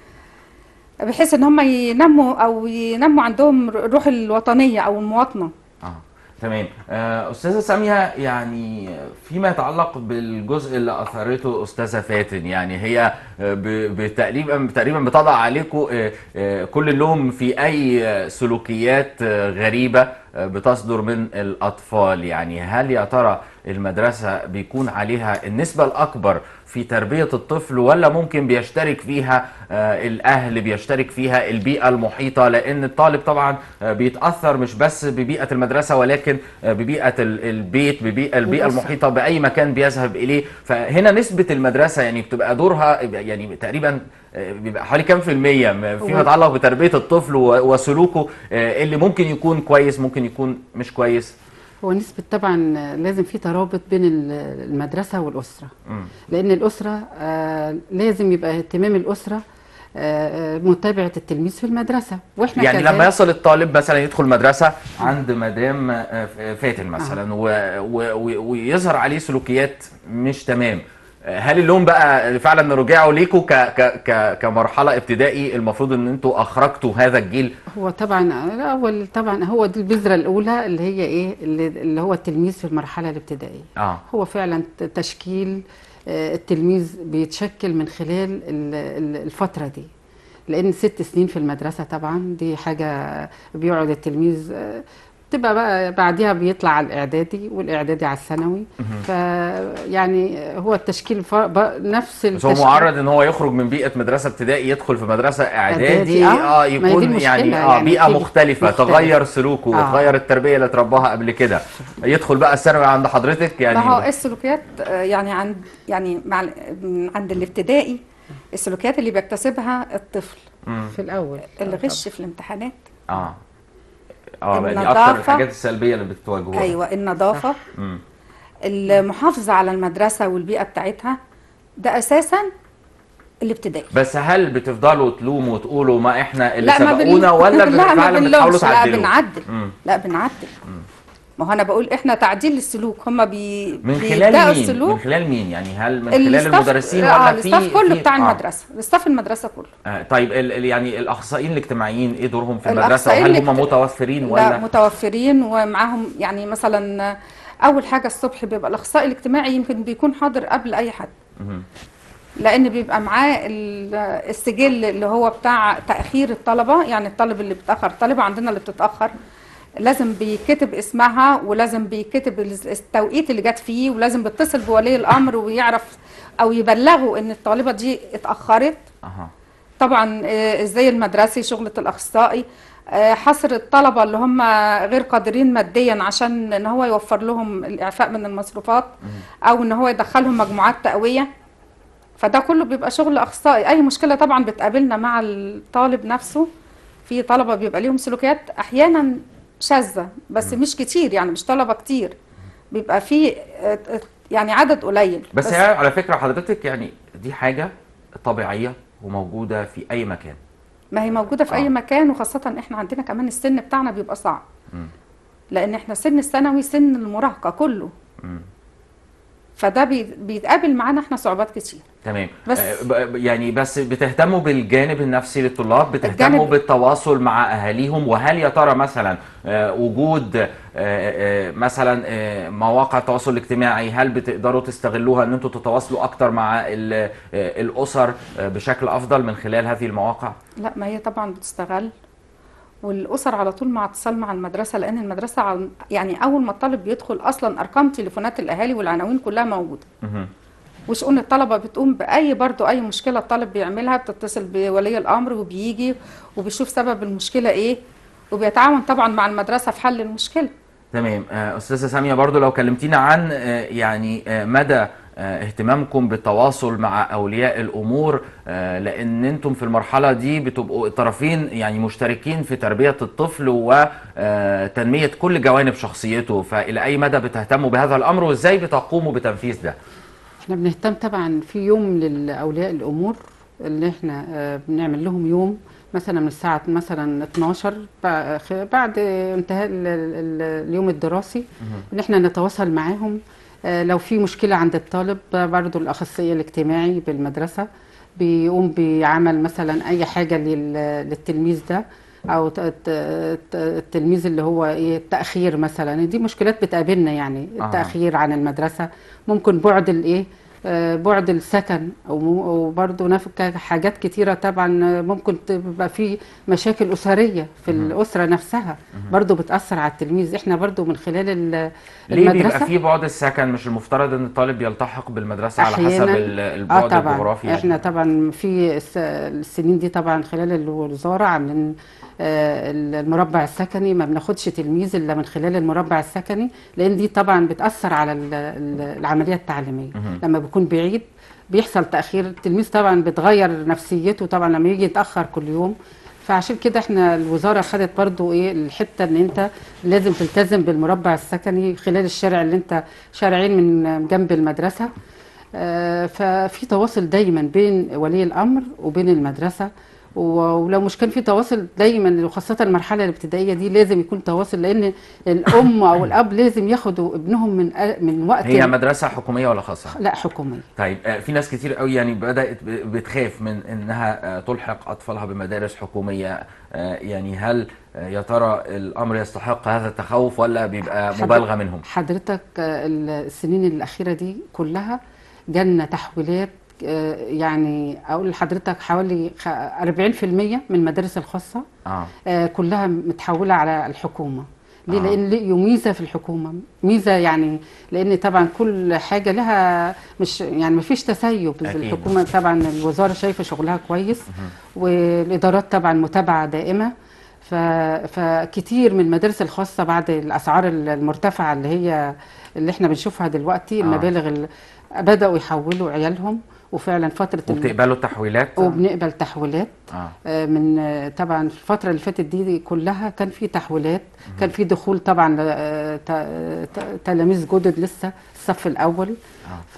[SPEAKER 2] بحيث ان هم ينموا او ينموا عندهم الروح الوطنيه او المواطنه
[SPEAKER 1] اه تمام آه، استاذه ساميه يعني فيما يتعلق بالجزء اللي اثرته استاذه فاتن يعني هي آه، ب- بتقريبا تقريبا بتضع عليكم آه، آه، كل اللوم في اي آه، سلوكيات آه، غريبه آه، بتصدر من الاطفال يعني هل يا ترى المدرسه بيكون عليها النسبه الاكبر في تربيه الطفل ولا ممكن بيشترك فيها آه، الاهل بيشترك فيها البيئه المحيطه لان الطالب طبعا آه، بيتاثر مش بس ببيئه المدرسه ولكن آه، ببيئه ال- البيت ببيئه البيئه
[SPEAKER 3] الأسرة.
[SPEAKER 1] المحيطه باي مكان بيذهب اليه فهنا نسبه المدرسه يعني بتبقى دورها يعني تقريبا آه، بيبقى حوالي كام في المية م- فيما
[SPEAKER 3] هو-
[SPEAKER 1] يتعلق بتربيه الطفل و- وسلوكه آه، اللي ممكن يكون كويس ممكن يكون مش كويس
[SPEAKER 3] هو نسبة طبعا لازم في ترابط بين ال- المدرسة والأسرة
[SPEAKER 1] مم.
[SPEAKER 3] لأن الأسرة آه، لازم يبقى اهتمام الأسرة آه، آه، متابعة التلميذ في المدرسة واحنا
[SPEAKER 1] يعني
[SPEAKER 3] كذلك
[SPEAKER 1] لما يصل الطالب مثلا يدخل مدرسة عند مدام آه، فاتن مثلا و- و- و- ويظهر عليه سلوكيات مش تمام آه، هل اللوم بقى فعلا رجعوا ليكوا ك ك ك كمرحلة ابتدائي المفروض ان انتوا اخرجتوا هذا الجيل
[SPEAKER 3] هو طبعا الأول طبعا هو دي البذرة الأولى اللي هي إيه اللي, اللي هو التلميذ في المرحلة الابتدائية
[SPEAKER 1] اه
[SPEAKER 3] هو فعلا ت- تشكيل آه، التلميذ بيتشكل من خلال ال- ال- الفترة دي لأن ست سنين في المدرسة طبعا دي حاجة بيقعد التلميذ آه، تبقى بقى بعديها بيطلع على الإعدادي والإعدادي على الثانوي فيعني هو التشكيل ف- ب- نفس
[SPEAKER 1] بس هو
[SPEAKER 3] التشكيل
[SPEAKER 1] معرض ان هو يخرج من بيئة مدرسة ابتدائي يدخل في مدرسة اعدادي
[SPEAKER 3] إعدادي، آه.
[SPEAKER 1] اه
[SPEAKER 3] ما هي دي
[SPEAKER 1] يكون
[SPEAKER 3] المشكلة
[SPEAKER 1] يعني اه
[SPEAKER 3] يعني
[SPEAKER 1] بيئة
[SPEAKER 3] تيجي
[SPEAKER 1] مختلفة
[SPEAKER 3] مختلف.
[SPEAKER 1] تغير سلوكه
[SPEAKER 3] آه.
[SPEAKER 1] وتغير التربية اللي اترباها قبل كده يدخل بقى الثانوي عند حضرتك يعني
[SPEAKER 2] ما هو السلوكيات آه، يعني عند يعني مع ال- عند الابتدائي السلوكيات اللي بيكتسبها الطفل
[SPEAKER 1] مم.
[SPEAKER 3] في الأول
[SPEAKER 2] الغش في الامتحانات
[SPEAKER 1] اه اه بقى دي اكتر
[SPEAKER 2] النظافة.
[SPEAKER 1] الحاجات السلبيه اللي بتواجهوها
[SPEAKER 2] ايوه النظافه
[SPEAKER 1] مم.
[SPEAKER 2] المحافظه على المدرسه والبيئه بتاعتها ده اساسا الابتدائي
[SPEAKER 1] بس هل بتفضلوا تلوموا وتقولوا ما احنا اللي
[SPEAKER 2] لا ما بن-
[SPEAKER 1] سبقونا ولا
[SPEAKER 2] لا ما
[SPEAKER 1] فعلا بتحاولوا
[SPEAKER 2] بنلومش لا
[SPEAKER 1] تعدلوا
[SPEAKER 2] بنعدل
[SPEAKER 1] مم.
[SPEAKER 2] لا بنعدل ما هو انا بقول احنا تعديل السلوك هم بي
[SPEAKER 1] من
[SPEAKER 2] بيبدأوا
[SPEAKER 1] خلال مين
[SPEAKER 2] السلوك
[SPEAKER 1] من خلال مين يعني هل من خلال
[SPEAKER 2] الاستاف-
[SPEAKER 1] المدرسين
[SPEAKER 2] اه
[SPEAKER 1] ولا في
[SPEAKER 2] الاستاف كله
[SPEAKER 1] في-
[SPEAKER 2] بتاع
[SPEAKER 1] آه.
[SPEAKER 2] المدرسه الاستاف المدرسه كله
[SPEAKER 1] آه طيب ال ال- يعني الاخصائيين الاجتماعيين ايه دورهم في المدرسه
[SPEAKER 2] الأخصائيين
[SPEAKER 1] وهل هم
[SPEAKER 2] الاجت-
[SPEAKER 1] متوفرين
[SPEAKER 2] لا
[SPEAKER 1] ولا
[SPEAKER 2] متوفرين ومعاهم يعني مثلا اول حاجه الصبح بيبقى الاخصائي الاجتماعي يمكن بيكون حاضر قبل اي حد
[SPEAKER 1] مهم.
[SPEAKER 2] لان بيبقى معاه ال- السجل اللي هو بتاع تاخير الطلبه يعني الطالب اللي بيتاخر الطالبه عندنا اللي بتتاخر لازم بيكتب اسمها ولازم بيكتب ال- التوقيت اللي جت فيه ولازم بيتصل بولي الامر ويعرف او يبلغه ان الطالبه دي اتاخرت
[SPEAKER 1] اها
[SPEAKER 2] طبعا آه، ازاي المدرسي شغلة الاخصائي آه، حصر الطلبة اللي هم غير قادرين ماديا عشان ان هو يوفر لهم الاعفاء من المصروفات او ان هو يدخلهم مجموعات تقوية فده كله بيبقى شغل اخصائي اي مشكلة طبعا بتقابلنا مع الطالب نفسه في طلبة بيبقى ليهم سلوكيات احيانا شاذة بس مش كتير يعني مش طلبة كتير بيبقى في آه، آه، يعني عدد قليل
[SPEAKER 1] بس هي على فكره حضرتك يعني دي حاجه طبيعيه وموجوده في اي مكان
[SPEAKER 2] ما هي موجودة في
[SPEAKER 1] آه.
[SPEAKER 2] أي مكان وخاصة إحنا عندنا كمان السن بتاعنا بيبقى صعب
[SPEAKER 1] مم.
[SPEAKER 2] لأن إحنا سن الثانوي سن المراهقة كله
[SPEAKER 1] مم.
[SPEAKER 2] فده بي- بيتقابل معانا إحنا صعوبات كتير
[SPEAKER 1] تمام
[SPEAKER 2] بس-
[SPEAKER 1] آه، ب- يعني بس بتهتموا بالجانب النفسي للطلاب بتهتموا
[SPEAKER 2] الجانب-
[SPEAKER 1] بالتواصل مع اهاليهم وهل يا ترى مثلا آه، وجود آه، آه، مثلا آه، مواقع التواصل الاجتماعي هل بتقدروا تستغلوها ان انتوا تتواصلوا اكتر مع ال- آه، الاسر آه، بشكل افضل من خلال هذه المواقع
[SPEAKER 2] لا ما هي طبعا بتستغل والأسر على طول مع اتصال مع المدرسة لأن المدرسة عن- يعني أول ما الطالب بيدخل أصلا أرقام تليفونات الأهالي والعناوين كلها موجودة
[SPEAKER 1] مهم.
[SPEAKER 2] وشؤون الطلبة بتقوم بأي برضو أي مشكلة الطالب بيعملها بتتصل بولي الأمر وبيجي وبيشوف سبب المشكلة إيه وبيتعاون طبعا مع المدرسة في حل المشكلة
[SPEAKER 1] تمام آه، استاذه ساميه برضو لو كلمتينا عن آه، يعني آه، مدى آه، اهتمامكم بالتواصل مع اولياء الامور آه، لان انتم في المرحله دي بتبقوا الطرفين يعني مشتركين في تربيه الطفل وتنميه كل جوانب شخصيته فالى اي مدى بتهتموا بهذا الامر وازاي بتقوموا بتنفيذ ده
[SPEAKER 3] احنا بنهتم طبعا في يوم للاولياء الامور اللي احنا آه، بنعمل لهم يوم مثلا من الساعه مثلا 12 بع- خ- بعد انتهاء ال- ال- اليوم الدراسي ان احنا نتواصل معاهم آه، لو في مشكله عند الطالب برضو الاخصائي الاجتماعي بالمدرسه بيقوم بعمل مثلا اي حاجه لل- للتلميذ ده او ت- ت- ت- التلميذ اللي هو ايه التاخير مثلا دي مشكلات بتقابلنا يعني
[SPEAKER 1] آه.
[SPEAKER 3] التاخير عن المدرسه ممكن بعد الايه آه، بعد السكن او مو- وبرضه نفك حاجات كتيره طبعا آه، ممكن تبقى في مشاكل اسريه في الاسره نفسها برضه بتاثر على التلميذ احنا برضه من خلال ال-
[SPEAKER 1] ليه بيبقى
[SPEAKER 3] المدرسه
[SPEAKER 1] في بعد السكن مش المفترض ان الطالب يلتحق بالمدرسه على حسب
[SPEAKER 3] أحياناً.
[SPEAKER 1] ال-
[SPEAKER 3] اه
[SPEAKER 1] البعد
[SPEAKER 3] طبعا
[SPEAKER 1] الجغرافي
[SPEAKER 3] احنا طبعا في الس- السنين دي طبعا خلال الوزاره عاملين آه، المربع السكني ما بناخدش تلميذ الا من خلال المربع السكني لان دي طبعا بتاثر على ال- ال- العمليه التعليميه
[SPEAKER 1] مهم.
[SPEAKER 3] لما بيكون بعيد بيحصل تاخير التلميذ طبعا بتغير نفسيته طبعا لما يجي يتاخر كل يوم فعشان كده احنا الوزاره خدت برضو ايه الحته ان انت لازم تلتزم بالمربع السكني خلال الشارع اللي انت شارعين من جنب المدرسه آه، ففي تواصل دايما بين ولي الامر وبين المدرسه و- ولو مش كان في تواصل دايما وخاصه المرحله الابتدائيه دي لازم يكون تواصل لان الام او الاب لازم ياخدوا ابنهم من أ- من وقت
[SPEAKER 1] هي مدرسه حكوميه ولا خاصه
[SPEAKER 3] لا حكوميه
[SPEAKER 1] طيب آه، في ناس كتير قوي يعني بدأت ب- بتخاف من انها آه، تلحق اطفالها بمدارس حكومية آه، يعني هل آه، يا ترى الامر يستحق هذا التخوف ولا بيبقى
[SPEAKER 3] حضر-
[SPEAKER 1] مبالغة منهم؟
[SPEAKER 3] حضرتك آه، السنين الاخيره دي كلها جالنا تحويلات آه، يعني اقول لحضرتك حوالي خ- 40% من المدارس الخاصه
[SPEAKER 1] اه
[SPEAKER 3] آه، كلها متحولة على الحكومة ليه؟
[SPEAKER 1] آه.
[SPEAKER 3] لأن ليه ميزة في الحكومة ميزة يعني لأن طبعا كل حاجة لها مش يعني مفيش تسيب
[SPEAKER 1] أكيد.
[SPEAKER 3] الحكومة طبعا الوزارة شايفة شغلها كويس والإدارات طبعا متابعة دائمة ف... فكتير من المدارس الخاصة بعد الأسعار المرتفعة اللي هي اللي احنا بنشوفها دلوقتي
[SPEAKER 1] آه.
[SPEAKER 3] المبالغ ال... بدأوا يحولوا عيالهم وفعلا فترة ال-
[SPEAKER 1] وبتقبلوا التحويلات؟
[SPEAKER 3] وبنقبل تحويلات
[SPEAKER 1] اه
[SPEAKER 3] آه، من آه، طبعا في الفترة اللي فاتت دي كلها كان في تحويلات كان في دخول طبعا آه، ت- ت- تلاميذ جدد لسه الصف الأول ف-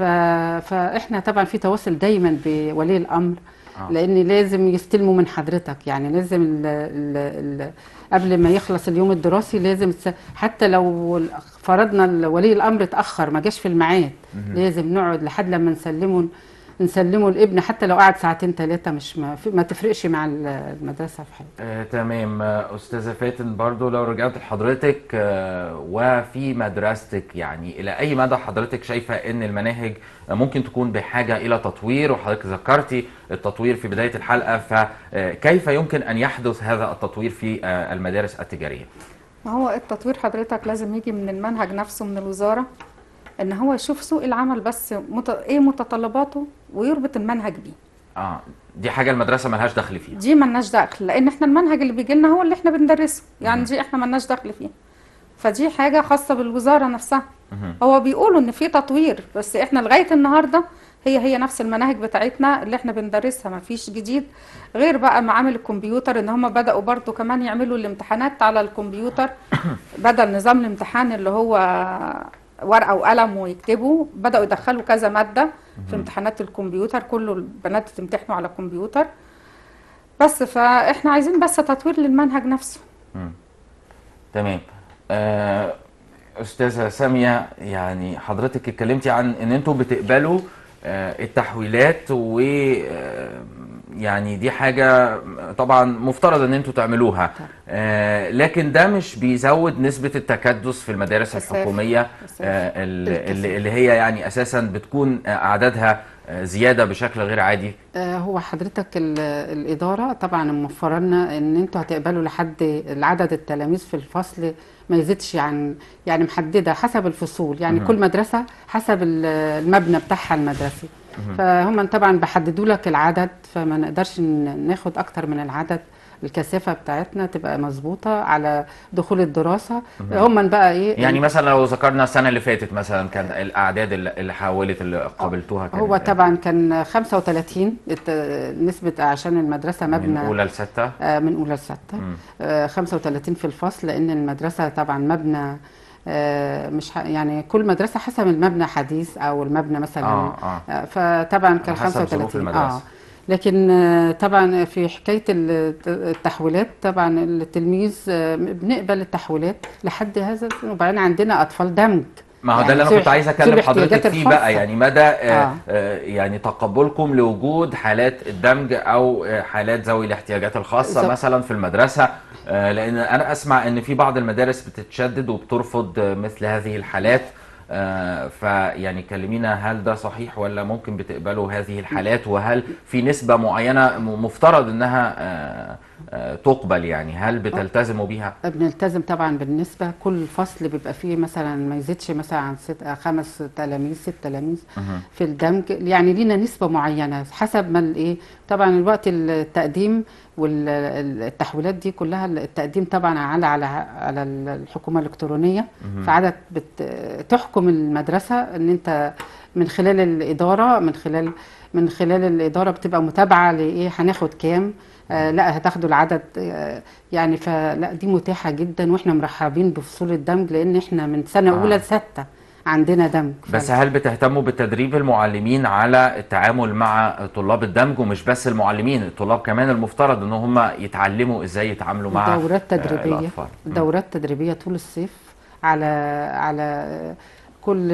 [SPEAKER 3] فإحنا طبعا في تواصل دايما بولي الأمر
[SPEAKER 1] آه.
[SPEAKER 3] لأن لازم يستلموا من حضرتك يعني لازم ال ال ال قبل ما يخلص اليوم الدراسي لازم تس- حتى لو ال- فرضنا ال- ولي الأمر اتأخر ما جاش في الميعاد لازم نقعد لحد لما نسلمه نسلمه الابن حتى لو قعد ساعتين ثلاثه مش ما, في- ما تفرقش مع ال- المدرسه في حاجه
[SPEAKER 1] آه، تمام آه، أستاذة فاتن برضو لو رجعت لحضرتك آه، وفي مدرستك يعني إلى أي مدى حضرتك شايفة إن المناهج آه، ممكن تكون بحاجة إلى تطوير وحضرتك ذكرتي التطوير في بداية الحلقة فكيف يمكن أن يحدث هذا التطوير في آه، المدارس التجارية؟
[SPEAKER 2] ما هو التطوير حضرتك لازم يجي من المنهج نفسه من الوزارة ان هو يشوف سوق العمل بس مت... ايه متطلباته ويربط المنهج بيه
[SPEAKER 1] آه دي حاجة المدرسة ملهاش دخل فيها
[SPEAKER 2] دي ملناش دخل لان احنا المنهج اللي بيجي لنا هو اللي احنا بندرسه يعني دي احنا ملناش دخل فيه فدي حاجة خاصة بالوزارة نفسها
[SPEAKER 1] مهم.
[SPEAKER 2] هو بيقولوا ان في تطوير بس احنا لغاية النهاردة هي هي نفس المناهج بتاعتنا اللي احنا بندرسها ما فيش جديد غير بقى معامل الكمبيوتر ان هم بدأوا برضو كمان يعملوا الامتحانات على الكمبيوتر بدل نظام الامتحان اللي هو ورقة وقلم ويكتبوا بدأوا يدخلوا كذا مادة في امتحانات الكمبيوتر كله البنات تمتحنوا على الكمبيوتر بس فاحنا عايزين بس تطوير للمنهج نفسه
[SPEAKER 1] تمام آه، استاذه ساميه يعني حضرتك اتكلمتي عن ان انتوا بتقبلوا آه، التحويلات و آه، يعني دي حاجه طبعا مفترض ان انتوا تعملوها آه، لكن ده مش بيزود نسبه التكدس في المدارس
[SPEAKER 2] كثافة.
[SPEAKER 1] الحكوميه
[SPEAKER 2] كثافة.
[SPEAKER 1] آه، ال-
[SPEAKER 3] الكثافة.
[SPEAKER 1] اللي اللي هي يعني اساسا بتكون آه، اعدادها آه، زياده بشكل غير عادي
[SPEAKER 3] آه، هو حضرتك ال- الإدارة طبعا موفرة لنا إن أنتوا هتقبلوا لحد العدد التلاميذ في الفصل ما يزيدش عن يعني محددة حسب الفصول يعني
[SPEAKER 1] مهم.
[SPEAKER 3] كل مدرسة حسب ال- المبنى بتاعها المدرسي فهم طبعا بيحددوا لك العدد فما نقدرش ن- ناخد أكتر من العدد الكثافة بتاعتنا تبقى مظبوطة على دخول الدراسة هم بقى إيه
[SPEAKER 1] يعني مثلا لو ذكرنا السنه اللي فاتت مثلا كان الاعداد اللي اللي حولت اللي قابلتوها كانت
[SPEAKER 3] هو
[SPEAKER 1] إيه؟
[SPEAKER 3] طبعا كان 35 الت- نسبة عشان المدرسة
[SPEAKER 1] من
[SPEAKER 3] مبنى
[SPEAKER 1] اولى لسته
[SPEAKER 3] آه، من اولى لسته
[SPEAKER 1] مم.
[SPEAKER 3] آه، 35 في الفصل لان المدرسه طبعا مبنى آه، مش ح- يعني كل مدرسه حسب المبنى حديث او المبنى مثلا
[SPEAKER 1] اه اه
[SPEAKER 3] آه، فطبعا كان
[SPEAKER 1] على حسب ظروف
[SPEAKER 3] 35
[SPEAKER 1] المدرسة.
[SPEAKER 3] اه لكن آه، طبعا في حكايه ال- التحويلات طبعا التلميذ آه، بنقبل التحويلات لحد هذا السن وبعدين عندنا اطفال دمج
[SPEAKER 1] ما هو ده
[SPEAKER 3] يعني
[SPEAKER 1] اللي انا
[SPEAKER 3] ذوي-
[SPEAKER 1] كنت عايز
[SPEAKER 3] ذوي
[SPEAKER 1] اكلم حضرتك
[SPEAKER 3] الاحتياجات
[SPEAKER 1] فيه بقى
[SPEAKER 3] الخاصة.
[SPEAKER 1] يعني مدى آه.
[SPEAKER 3] آه.
[SPEAKER 1] آه يعني تقبلكم لوجود حالات الدمج او آه، حالات ذوي الاحتياجات الخاصه
[SPEAKER 3] بالظبط.
[SPEAKER 1] مثلا في المدرسه آه لان انا اسمع ان في بعض المدارس بتتشدد وبترفض آه، مثل هذه الحالات آه فيعني كلمينا هل ده صحيح ولا ممكن بتقبلوا هذه الحالات وهل في نسبه معينه م- مفترض انها آه آه تقبل يعني هل بتلتزموا بيها؟
[SPEAKER 3] بنلتزم طبعا بالنسبة كل فصل بيبقى فيه مثلا ما يزيدش مثلا عن ست آه، خمس تلاميذ ست تلاميذ
[SPEAKER 1] مهم.
[SPEAKER 3] في الدمج يعني لينا نسبة معينة حسب ما الايه طبعا الوقت التقديم والتحويلات دي كلها التقديم طبعا على على على الحكومة الإلكترونية فعدد بت تحكم المدرسة ان انت من خلال الإدارة من خلال من خلال الإدارة بتبقى متابعة لإيه هناخد كام آه لا هتاخدوا العدد آه يعني فلا دي متاحة جدا واحنا مرحبين بفصول الدمج لان احنا من سنة
[SPEAKER 1] آه.
[SPEAKER 3] أولى لستة عندنا دمج
[SPEAKER 1] بس هل بتهتموا بتدريب المعلمين على التعامل مع طلاب الدمج ومش بس المعلمين الطلاب كمان المفترض ان هم يتعلموا ازاي يتعاملوا مع
[SPEAKER 3] دورات
[SPEAKER 1] آه،
[SPEAKER 3] تدريبية
[SPEAKER 1] الأطفال. مم.
[SPEAKER 3] دورات تدريبية طول الصيف على على كل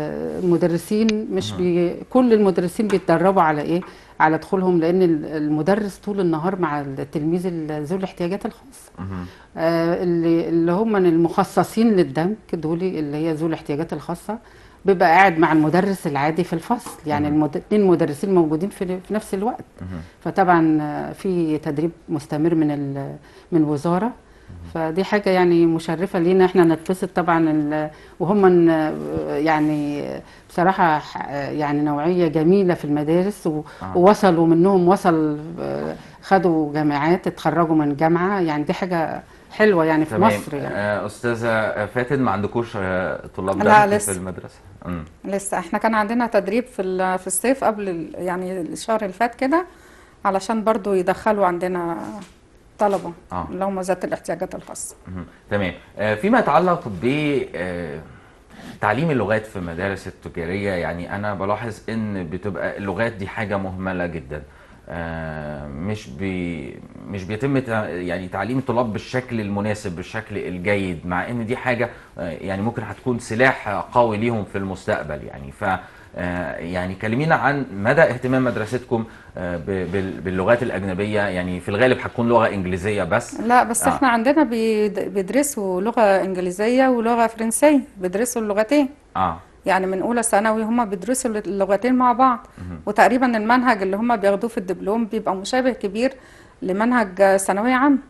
[SPEAKER 3] المدرسين مش بي كل المدرسين بيتدربوا على ايه على دخولهم لان المدرس طول النهار مع التلميذ ال- ذوي الاحتياجات الخاصه
[SPEAKER 1] مهم.
[SPEAKER 3] آه، اللي اللي هم المخصصين للدمج دول اللي هي ذوي الاحتياجات الخاصه بيبقى قاعد مع المدرس العادي في الفصل يعني المد... اتنين مدرسين موجودين في, في نفس الوقت
[SPEAKER 1] مهم.
[SPEAKER 3] فطبعا آه، في تدريب مستمر من ال... من وزاره فدي حاجه يعني مشرفه لينا احنا نتبسط طبعا ال... وهم ن- يعني بصراحه ح- يعني نوعيه جميله في المدارس و...
[SPEAKER 1] آه.
[SPEAKER 3] ووصلوا منهم وصل آه، خدوا جامعات اتخرجوا من جامعه يعني دي حاجه حلوه يعني في
[SPEAKER 1] تمام
[SPEAKER 3] مصر يعني
[SPEAKER 1] آه، استاذه فاتن ما عندكوش آه، طلاب
[SPEAKER 2] لا،
[SPEAKER 1] دمج في
[SPEAKER 2] لسه.
[SPEAKER 1] المدرسه مم.
[SPEAKER 2] لسه احنا كان عندنا تدريب في ال- في الصيف قبل ال- يعني الشهر اللي فات كده علشان برضو يدخلوا عندنا طلبة
[SPEAKER 1] آه.
[SPEAKER 2] اللي هم ذات الاحتياجات الخاصة
[SPEAKER 1] مهم. تمام آه، فيما يتعلق ب آه، تعليم اللغات في المدارس التجارية يعني أنا بلاحظ إن بتبقى اللغات دي حاجة مهملة جدا آه، مش بي مش بيتم تع- يعني تعليم الطلاب بالشكل المناسب بالشكل الجيد مع ان دي حاجه آه، يعني ممكن هتكون سلاح قوي ليهم في المستقبل يعني ف آه، يعني كلمينا عن مدى اهتمام مدرستكم آه، ب- بال- باللغات الاجنبيه يعني في الغالب هتكون لغه انجليزيه بس
[SPEAKER 2] لا بس
[SPEAKER 1] آه.
[SPEAKER 2] احنا عندنا بيد- بيدرسوا لغة انجليزية ولغة فرنسية بيدرسوا اللغتين
[SPEAKER 1] اه
[SPEAKER 2] يعني من اولى ثانوي هما بيدرسوا اللغتين مع بعض وتقريبا المنهج اللي هما بياخدوه في الدبلوم بيبقى مشابه كبير لمنهج ثانوية عامة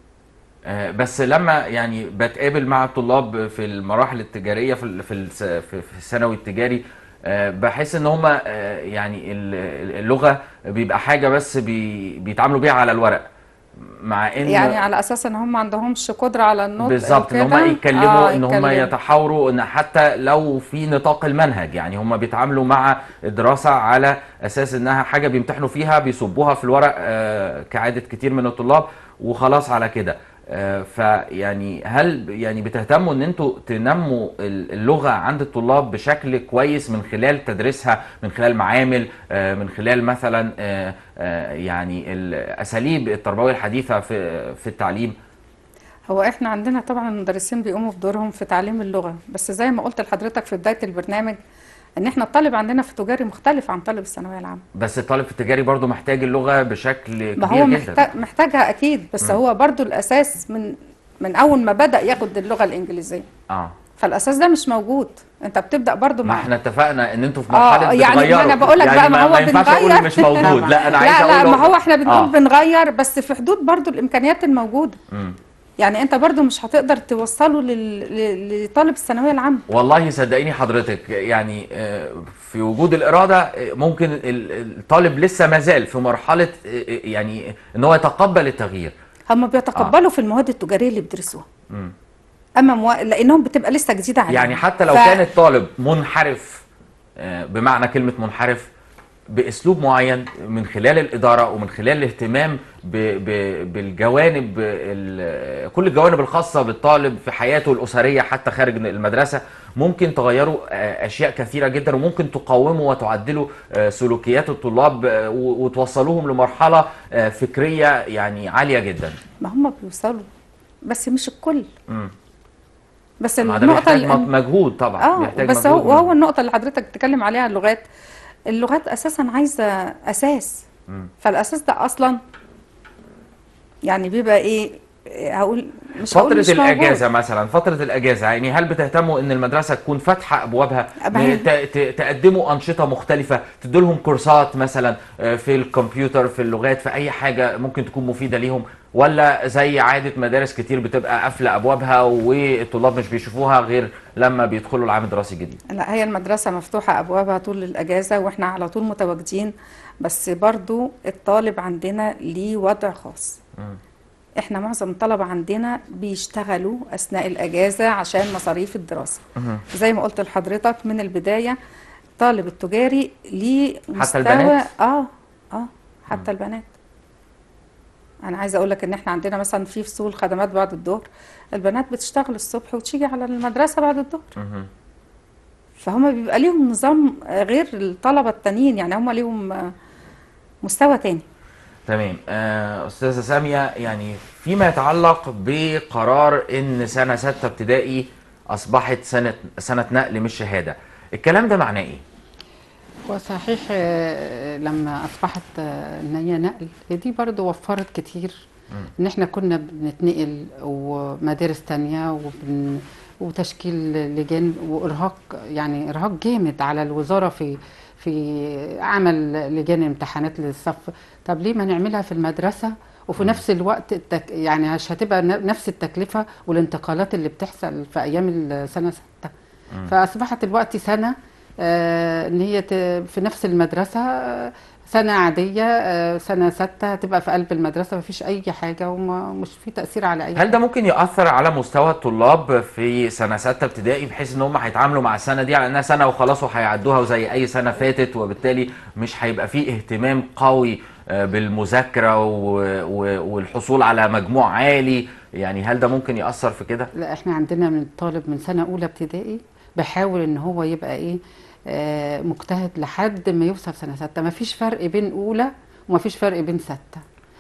[SPEAKER 1] آه، بس لما يعني بتقابل مع الطلاب في المراحل التجاريه في ال- في الس- في في الثانوي التجاري آه، بحس ان هم يعني ال- ال- اللغه بيبقى حاجه بس بي- بيتعاملوا بيها على الورق مع ان
[SPEAKER 2] يعني على اساس ان هم ما عندهمش قدرة على النطق
[SPEAKER 1] بالظبط ان هم
[SPEAKER 2] وكده.
[SPEAKER 1] يتكلموا
[SPEAKER 2] آه،
[SPEAKER 1] ان هم
[SPEAKER 2] يتكلموا.
[SPEAKER 1] يتحاوروا ان حتى لو في نطاق المنهج يعني هم بيتعاملوا مع الدراسه على اساس انها حاجه بيمتحنوا فيها بيصبوها في الورق آه، كعاده كتير من الطلاب وخلاص على كده آه، فيعني هل يعني بتهتموا ان انتوا تنموا ال- اللغه عند الطلاب بشكل كويس من خلال تدريسها من خلال معامل آه، من خلال مثلا آه، آه، يعني الاساليب التربويه الحديثه في في التعليم
[SPEAKER 2] هو احنا عندنا طبعا المدرسين بيقوموا بدورهم في تعليم اللغة بس زي ما قلت لحضرتك في بداية البرنامج ان احنا الطالب عندنا في تجاري مختلف عن طالب الثانوية العامة
[SPEAKER 1] بس الطالب في التجاري برضو محتاج اللغة بشكل
[SPEAKER 2] ما
[SPEAKER 1] كبير
[SPEAKER 2] هو
[SPEAKER 1] جدا
[SPEAKER 2] محتاج محتاجها اكيد بس هو برضو الاساس من من اول ما بدأ ياخد اللغة الانجليزية
[SPEAKER 1] اه
[SPEAKER 2] فالاساس ده مش موجود انت بتبدأ برضو
[SPEAKER 1] ما
[SPEAKER 2] مع
[SPEAKER 1] احنا اتفقنا ان انتوا في
[SPEAKER 2] آه،
[SPEAKER 1] مرحلة
[SPEAKER 2] يعني ما
[SPEAKER 1] بتغيروا
[SPEAKER 2] أنا بقول لك
[SPEAKER 1] يعني
[SPEAKER 2] بقى، ما هو
[SPEAKER 1] ما ينفعش اقول
[SPEAKER 2] بنغير.
[SPEAKER 1] مش موجود لا انا عايز
[SPEAKER 2] لا
[SPEAKER 1] اقول
[SPEAKER 2] لا ما هو احنا بنقول
[SPEAKER 1] آه.
[SPEAKER 2] بنغير بس في حدود برضو الامكانيات الموجودة
[SPEAKER 1] مم.
[SPEAKER 2] يعني انت برضو مش هتقدر توصله لل... ل- لطالب الثانوية العامة
[SPEAKER 1] والله صدقيني حضرتك يعني آه، في وجود الإرادة آه، ممكن ال- الطالب لسه ما زال في مرحلة آه، آه، يعني ان هو يتقبل التغيير
[SPEAKER 2] هم بيتقبلوا في المواد التجارية اللي بيدرسوها
[SPEAKER 1] مم.
[SPEAKER 2] اما مو... لانهم بتبقى لسه جديدة عليهم
[SPEAKER 1] يعني حتى لو
[SPEAKER 2] ف-
[SPEAKER 1] كان الطالب منحرف آه، بمعنى كلمة منحرف بأسلوب معين من خلال الإدارة ومن خلال الاهتمام ب ب بالجوانب ال- كل الجوانب الخاصة بالطالب في حياته الأسرية حتى خارج المدرسة ممكن تغيروا آه، أشياء كثيرة جدا وممكن تقوموا وتعدلوا آه، سلوكيات الطلاب آه، و- وتوصلوهم لمرحلة آه، فكرية يعني عالية جدا
[SPEAKER 2] ما هم بيوصلوا بس مش الكل
[SPEAKER 1] مم.
[SPEAKER 2] بس
[SPEAKER 1] ما ده
[SPEAKER 2] النقطة
[SPEAKER 1] بيحتاج
[SPEAKER 2] اللي...
[SPEAKER 1] مجهود طبعا
[SPEAKER 2] اه
[SPEAKER 1] بيحتاج
[SPEAKER 2] بس
[SPEAKER 1] مجهود
[SPEAKER 2] هو وهو
[SPEAKER 1] منهم.
[SPEAKER 2] النقطة اللي حضرتك بتتكلم عليها اللغات اللغات اساسا عايزة اساس
[SPEAKER 1] مم.
[SPEAKER 2] فالاساس ده اصلا يعني بيبقى ايه هقول مش هقول
[SPEAKER 1] فترة
[SPEAKER 2] مش موجود.
[SPEAKER 1] الأجازة مثلا فترة الأجازة يعني هل بتهتموا إن المدرسة تكون فاتحة أبوابها
[SPEAKER 2] ما هي-
[SPEAKER 1] ت- ت- تقدموا أنشطة مختلفة تدوا لهم كورسات مثلا آه، في الكمبيوتر في اللغات في أي حاجة ممكن تكون مفيدة ليهم ولا زي عادة مدارس كتير بتبقى قافلة أبوابها والطلاب مش بيشوفوها غير لما بيدخلوا العام الدراسي الجديد
[SPEAKER 2] لا هي المدرسة مفتوحة أبوابها طول الأجازة وإحنا على طول متواجدين بس برضو الطالب عندنا ليه وضع خاص
[SPEAKER 1] مم.
[SPEAKER 2] إحنا معظم الطلبة عندنا بيشتغلوا أثناء الأجازة عشان مصاريف الدراسة
[SPEAKER 1] مهم.
[SPEAKER 2] زي ما قلت لحضرتك من البداية الطالب التجاري ليه مستوى
[SPEAKER 1] البنات؟
[SPEAKER 2] آه آه حتى البنات أنا عايزة أقول لك إن إحنا عندنا مثلا في فصول خدمات بعد الظهر البنات بتشتغل الصبح وتيجي على المدرسة بعد الظهر
[SPEAKER 1] مهم.
[SPEAKER 2] فهم بيبقى ليهم نظام غير الطلبة التانيين يعني هم ليهم مستوى تاني
[SPEAKER 1] تمام آه، أستاذة سامية يعني فيما يتعلق بقرار إن سنة ستة ابتدائي أصبحت سنة سنة نقل مش شهادة الكلام ده معناه إيه؟
[SPEAKER 3] وصحيح آه، لما اصبحت آه، ان هي نقل هي دي برضو وفرت كتير ان احنا كنا بنتنقل ومدارس تانية وبن وتشكيل لجان وارهاق يعني ارهاق جامد على الوزاره في في عمل لجان امتحانات للصف طب ليه ما نعملها في المدرسه وفي نفس الوقت التك يعني مش هتبقى ن- نفس التكلفه والانتقالات اللي بتحصل في ايام السنه سته فاصبحت الوقت سنه آه، ان هي ت- في نفس المدرسه آه، سنه عاديه آه، سنه سته هتبقى في قلب المدرسه مفيش اي حاجه ومش في تاثير على اي
[SPEAKER 1] هل ده ممكن يأثر على مستوى الطلاب في سنة ستة ابتدائي بحيث ان هم هيتعاملوا مع السنة دي على انها سنة وخلاص وهيعدوها وزي اي سنة فاتت وبالتالي مش هيبقى فيه اهتمام قوي آه، بالمذاكرة و- و- والحصول على مجموع عالي يعني هل ده ممكن يأثر في كده؟
[SPEAKER 3] لا احنا عندنا من طالب من سنه اولى ابتدائي بحاول ان هو يبقى ايه آه مجتهد لحد ما يوصل سنه سته مفيش فرق بين اولى ومفيش فرق بين سته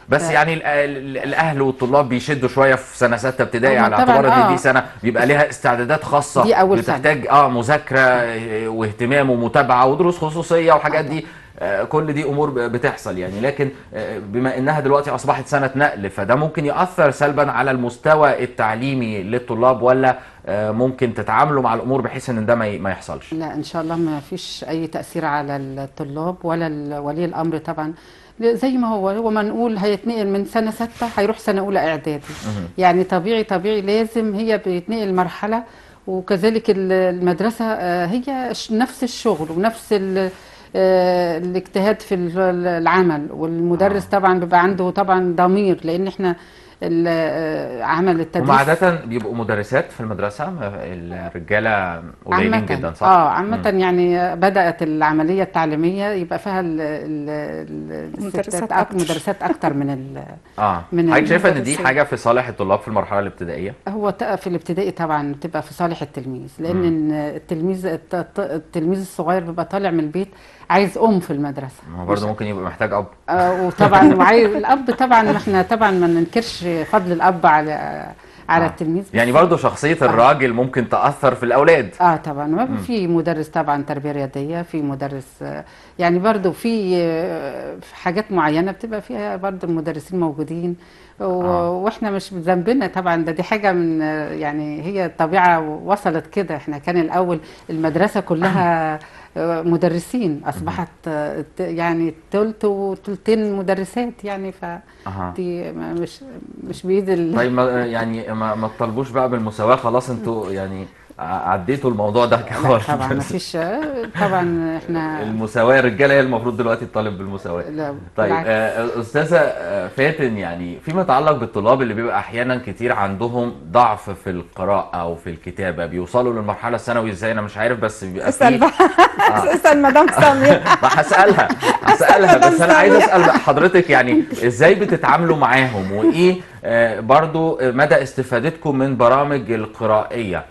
[SPEAKER 1] بس
[SPEAKER 3] ف-
[SPEAKER 1] يعني ال- ال- الاهل والطلاب بيشدوا شويه في سنه سته ابتدائي
[SPEAKER 3] هما
[SPEAKER 1] على
[SPEAKER 3] طبعاً
[SPEAKER 1] اعتبار ان
[SPEAKER 3] آه.
[SPEAKER 1] دي سنه بيبقى ليها استعدادات خاصه
[SPEAKER 3] دي أول سنة.
[SPEAKER 1] بتحتاج اه مذاكره آه، واهتمام ومتابعه ودروس خصوصيه وحاجات دي آه، كل دي امور ب- بتحصل يعني لكن آه، بما انها دلوقتي اصبحت سنه نقل فده ممكن ياثر سلبا على المستوى التعليمي للطلاب ولا آه، ممكن تتعاملوا مع الامور بحيث ان ده ما ي- ما يحصلش
[SPEAKER 3] لا ان شاء الله ما فيش اي تاثير على الطلاب ولا ال- ولي الامر طبعا زي ما هو هو ما نقول هيتنقل من سنه سته هيروح سنه اولى اعدادي يعني طبيعي طبيعي لازم هي بيتنقل مرحله وكذلك ال- المدرسه آه، هي ش- نفس الشغل ونفس ال- آه، الاجتهاد في ال- العمل والمدرس طبعا بيبقى عنده طبعا ضمير لان احنا ال- آه، عمل
[SPEAKER 1] هم
[SPEAKER 3] التدريس
[SPEAKER 1] عاده بيبقوا مدرسات في المدرسه ما- الرجاله قليلين
[SPEAKER 3] عامة
[SPEAKER 1] جدا صح؟
[SPEAKER 3] اه عامة يعني بدأت العملية التعليمية يبقى فيها ال ال ال
[SPEAKER 2] مدرسات
[SPEAKER 3] الستات
[SPEAKER 2] أكتر.
[SPEAKER 3] أك- مدرسات أكتر من ال
[SPEAKER 1] اه
[SPEAKER 3] من
[SPEAKER 1] حضرتك شايفه ان دي
[SPEAKER 2] المدرسين.
[SPEAKER 1] حاجه في صالح الطلاب في المرحله الابتدائيه؟
[SPEAKER 3] هو ت- في الابتدائي طبعا بتبقى في صالح التلميذ لأن إن التلميذ الت- الت- التلميذ الصغير بيبقى طالع من البيت عايز أم في المدرسة
[SPEAKER 1] ما هو برضه ممكن يبقى محتاج اب
[SPEAKER 3] آه وطبعا وعايز الأب طبعا ما احنا طبعا ما ننكرش فضل الأب على على
[SPEAKER 1] آه.
[SPEAKER 3] التلميذ بس
[SPEAKER 1] يعني برضه شخصيه الراجل ممكن تاثر في الاولاد
[SPEAKER 3] اه طبعا ما في مدرس طبعا تربيه رياضيه في مدرس آه، يعني برضو في آه، في حاجات معينه بتبقى فيها برضو المدرسين موجودين و-
[SPEAKER 1] آه.
[SPEAKER 3] واحنا مش بذنبنا طبعا ده دي حاجه من آه، يعني هي الطبيعه وصلت كده احنا كان الاول المدرسه كلها آه، مدرسين اصبحت آه، ت- يعني تلت وتلتين مدرسات يعني
[SPEAKER 1] اها
[SPEAKER 3] فدي ما- مش مش بايد ال-
[SPEAKER 1] طيب ما يعني ما, ما تطالبوش بقى بالمساواه خلاص انتوا يعني ع- عديتوا الموضوع ده
[SPEAKER 3] لا
[SPEAKER 1] خالص
[SPEAKER 3] طبعا ما فيش آه، طبعا احنا
[SPEAKER 1] المساواه الرجاله هي المفروض دلوقتي تطالب بالمساواه
[SPEAKER 3] لا
[SPEAKER 1] طيب
[SPEAKER 3] بالعكس.
[SPEAKER 1] آه، استاذه آه، فاتن يعني فيما يتعلق بالطلاب اللي بيبقى احيانا كتير عندهم ضعف في القراءه او في الكتابه بيوصلوا للمرحله الثانوي ازاي انا مش عارف بس بيبقى
[SPEAKER 2] اسال
[SPEAKER 1] في
[SPEAKER 2] بقى اسال مدام ساميه
[SPEAKER 1] ما هسألها هسألها بس أنا عايز أسأل بقى حضرتك يعني إزاي بتتعاملوا معاهم وإيه آه، برضو مدى استفادتكم من برامج القرائية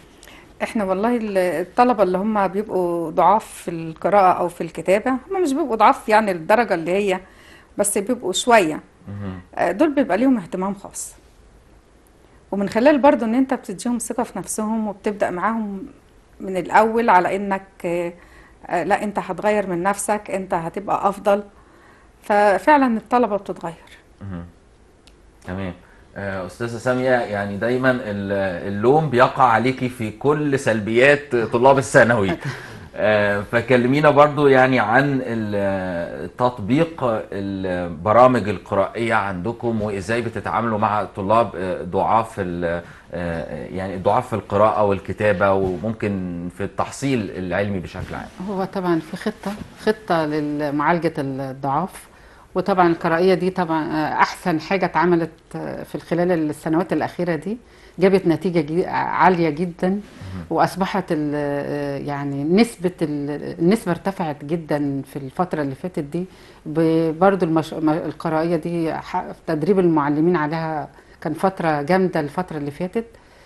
[SPEAKER 2] احنا والله ال- الطلبة اللي هم بيبقوا ضعاف في القراءة او في الكتابة هم مش بيبقوا ضعاف يعني للدرجة اللي هي بس بيبقوا شوية
[SPEAKER 1] مهم.
[SPEAKER 2] آه، دول بيبقى ليهم اهتمام خاص ومن خلال برضو ان انت بتديهم ثقة في نفسهم وبتبدأ معاهم من الاول على انك آه، آه، لا انت هتغير من نفسك انت هتبقى افضل ففعلا الطلبة بتتغير
[SPEAKER 1] مهم. تمام آه، أستاذة سامية يعني دايما ال- اللوم بيقع عليكي في كل سلبيات طلاب الثانوي آه، فكلمينا برضو يعني عن ال- تطبيق البرامج القرائية عندكم وإزاي بتتعاملوا مع طلاب آه، ضعاف ال- آه، يعني ضعاف في القراءة والكتابة وممكن في التحصيل العلمي بشكل عام
[SPEAKER 3] هو طبعا في خطة خطة لمعالجة الضعاف وطبعا القرائية دي طبعا آه، أحسن حاجة اتعملت آه، في خلال السنوات الأخيرة دي جابت نتيجة جي- عالية جدا وأصبحت ال- آه، يعني نسبة ال- النسبة ارتفعت جدا في الفترة اللي فاتت دي ب- برضو المش... م- القرائية دي ح- تدريب المعلمين عليها كان فترة جامدة الفترة اللي فاتت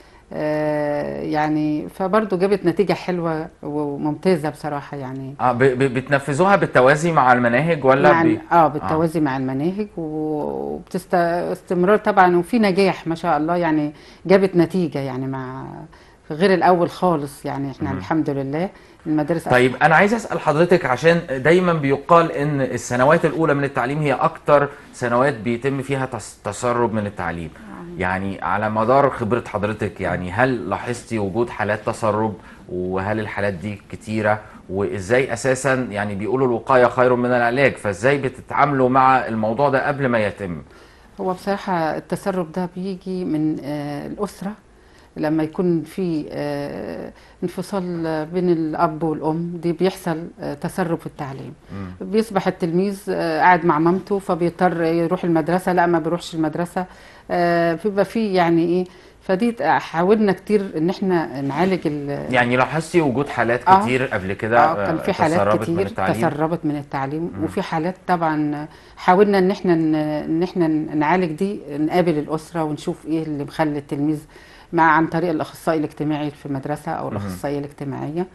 [SPEAKER 3] آه، يعني فبرضو جابت نتيجة حلوة وممتازة بصراحة يعني
[SPEAKER 1] آه، ب- ب- بتنفذوها بالتوازي مع المناهج ولا
[SPEAKER 3] مع
[SPEAKER 1] بي...
[SPEAKER 3] ال- اه بالتوازي مع المناهج وبتست استمرار طبعا وفي نجاح ما شاء الله يعني جابت نتيجة يعني مع غير الأول خالص يعني احنا
[SPEAKER 1] مهم.
[SPEAKER 3] الحمد لله المدارس
[SPEAKER 1] طيب انا عايز اسال حضرتك عشان دايما بيقال ان السنوات الاولى من التعليم هي اكتر سنوات بيتم فيها تس- تسرب من التعليم يعني على مدار خبره حضرتك يعني هل لاحظتي وجود حالات تسرب وهل الحالات دي كتيره وازاي اساسا يعني بيقولوا الوقايه خير من العلاج فازاي بتتعاملوا مع الموضوع ده قبل ما يتم
[SPEAKER 3] هو بصراحة التسرب ده بيجي من آه، الأسرة لما يكون في آه، انفصال بين الأب والأم دي بيحصل آه، تسرب في التعليم
[SPEAKER 1] مم.
[SPEAKER 3] بيصبح التلميذ آه، قاعد مع مامته فبيضطر يروح المدرسة لا ما بيروحش المدرسة آه، بيبقى في يعني ايه فدي حاولنا كتير ان احنا نعالج ال
[SPEAKER 1] يعني لاحظتي وجود حالات
[SPEAKER 3] آه.
[SPEAKER 1] كتير قبل كده
[SPEAKER 3] اه كان في حالات
[SPEAKER 1] تسربت من
[SPEAKER 3] كتير
[SPEAKER 1] التعليم
[SPEAKER 3] تسربت من التعليم وفي حالات طبعا حاولنا ان احنا ن- ان احنا نعالج دي نقابل الاسره ونشوف ايه اللي مخلي التلميذ مع عن طريق الاخصائي الاجتماعي في المدرسه او الاخصائيه الاجتماعيه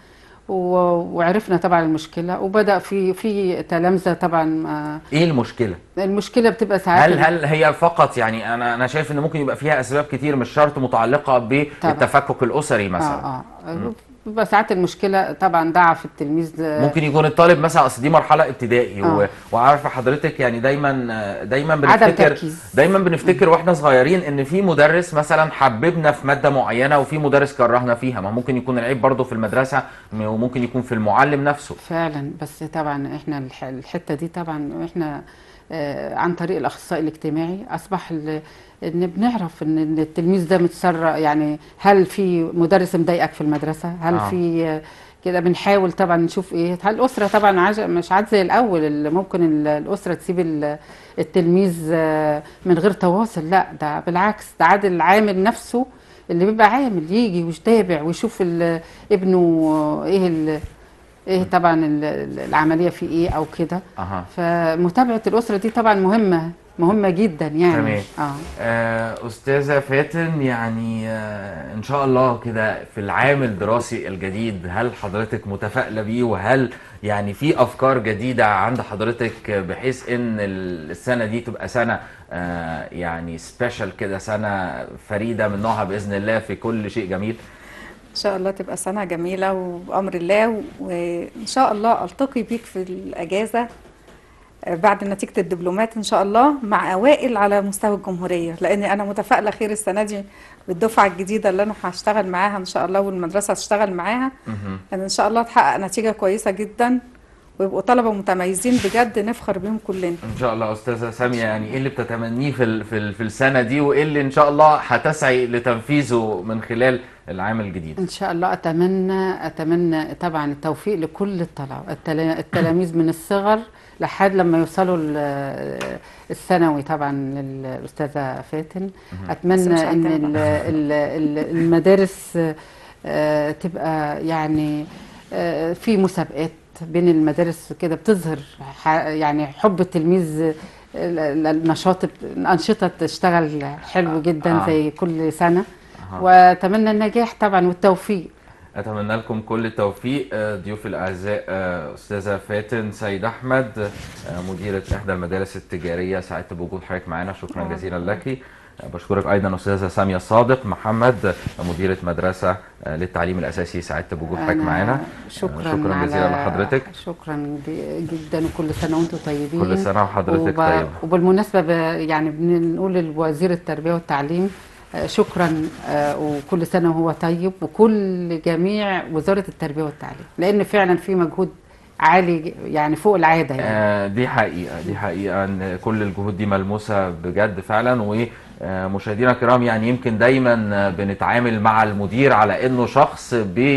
[SPEAKER 3] و- وعرفنا طبعا المشكله وبدا في في تلامذه طبعا آه،
[SPEAKER 1] ايه المشكله
[SPEAKER 3] المشكله بتبقى ساعات
[SPEAKER 1] هل هل هي فقط يعني انا انا شايف ان ممكن يبقى فيها اسباب كتير مش شرط متعلقه بالتفكك الاسري مثلا
[SPEAKER 3] اه اه بيبقى ساعات المشكله طبعا ضعف التلميذ آه،
[SPEAKER 1] ممكن يكون الطالب مثلا اصل دي مرحله ابتدائي و...
[SPEAKER 3] آه.
[SPEAKER 1] وعارفه حضرتك يعني دايما دايما
[SPEAKER 3] عدم
[SPEAKER 1] بنفتكر
[SPEAKER 3] تركيز.
[SPEAKER 1] دايما بنفتكر واحنا صغيرين ان في مدرس مثلا حببنا في ماده معينه وفي مدرس كرهنا فيها ما ممكن يكون العيب برضه في المدرسه وممكن يكون في المعلم نفسه
[SPEAKER 3] فعلا بس طبعا احنا الح- الحته دي طبعا احنا آه، عن طريق الاخصائي الاجتماعي اصبح ال- ان بنعرف ان إن التلميذ ده متسرع يعني هل في مدرس مضايقك في المدرسه هل
[SPEAKER 1] آه.
[SPEAKER 3] في آه، كده بنحاول طبعا نشوف ايه هل الاسره طبعا عج... مش عاد زي الاول اللي ممكن ال- الاسره تسيب ال- التلميذ آه، من غير تواصل لا ده بالعكس ده عاد العامل نفسه اللي بيبقى عامل يجي ويتابع ويشوف ال- ابنه آه، ايه ال- ايه طبعا ال- ال- العمليه في ايه او كده
[SPEAKER 1] اها
[SPEAKER 3] فمتابعه الاسره دي طبعا مهمه مهمه جدا يعني
[SPEAKER 1] تمام.
[SPEAKER 3] اه
[SPEAKER 1] آه، أستاذة فاتن يعني آه، إن شاء الله كده في العام الدراسي الجديد هل حضرتك متفائلة بيه وهل يعني في أفكار جديدة عند حضرتك بحيث إن السنة دي تبقى سنة آه، يعني سبيشال كده سنة فريدة من نوعها بإذن الله في كل شيء جميل
[SPEAKER 2] ان شاء الله تبقى سنه جميله وبامر الله وان شاء الله التقي بيك في الاجازه آه، بعد نتيجه الدبلومات ان شاء الله مع اوائل على مستوى الجمهوريه لاني انا متفائله خير السنه دي بالدفعه الجديده اللي انا هشتغل معاها ان شاء الله والمدرسه هتشتغل معاها
[SPEAKER 1] مهم.
[SPEAKER 2] ان ان شاء الله تحقق نتيجه كويسه جدا ويبقوا طلبه متميزين بجد نفخر بيهم كلنا
[SPEAKER 1] إن شاء الله أستاذة سامية يعني إيه اللي بتتمنيه في ال- في ال- في السنة دي وإيه اللي إن شاء الله هتسعي لتنفيذه من خلال العام الجديد
[SPEAKER 3] ان شاء الله اتمنى اتمنى طبعا التوفيق لكل الطلبه التلا- التلاميذ من الصغر لحد لما يوصلوا ال- الثانوي طبعا للاستاذه فاتن
[SPEAKER 2] بس مش
[SPEAKER 3] اتمنى ان
[SPEAKER 2] عندنا
[SPEAKER 3] ال- ال- ال- المدارس آه، تبقى يعني آه، في مسابقات بين المدارس كده بتظهر ح- يعني حب التلميذ ال- ال- النشاط الانشطه تشتغل حلو جدا
[SPEAKER 1] آه.
[SPEAKER 3] زي كل سنه
[SPEAKER 1] أها.
[SPEAKER 3] واتمنى النجاح طبعا والتوفيق
[SPEAKER 1] اتمنى لكم كل التوفيق آه، ضيوف الاعزاء آه، استاذه فاتن سيد احمد آه، مديره احدى المدارس التجاريه سعدت بوجود حضرتك معنا شكرا
[SPEAKER 2] آه.
[SPEAKER 1] جزيلا لك آه، بشكرك ايضا استاذه ساميه صادق محمد آه، مديره مدرسه آه، للتعليم الاساسي سعدت بوجود حضرتك
[SPEAKER 3] أنا
[SPEAKER 1] معانا
[SPEAKER 3] شكرا
[SPEAKER 1] شكرا
[SPEAKER 3] على
[SPEAKER 1] جزيلا لحضرتك.
[SPEAKER 3] شكرا ج- جدا وكل سنه وانتم طيبين
[SPEAKER 1] كل سنه وحضرتك
[SPEAKER 3] وب...
[SPEAKER 1] طيبه
[SPEAKER 3] وبالمناسبه ب... يعني بنقول لوزير التربيه والتعليم آه، شكرا آه، وكل سنه وهو طيب وكل جميع وزاره التربيه والتعليم لان فعلا في مجهود عالي ج- يعني فوق العاده يعني
[SPEAKER 1] آه، دي حقيقة دي حقيقة ان كل الجهود دي ملموسة بجد فعلا ومشاهدينا الكرام يعني يمكن دايما آه، بنتعامل مع المدير على انه شخص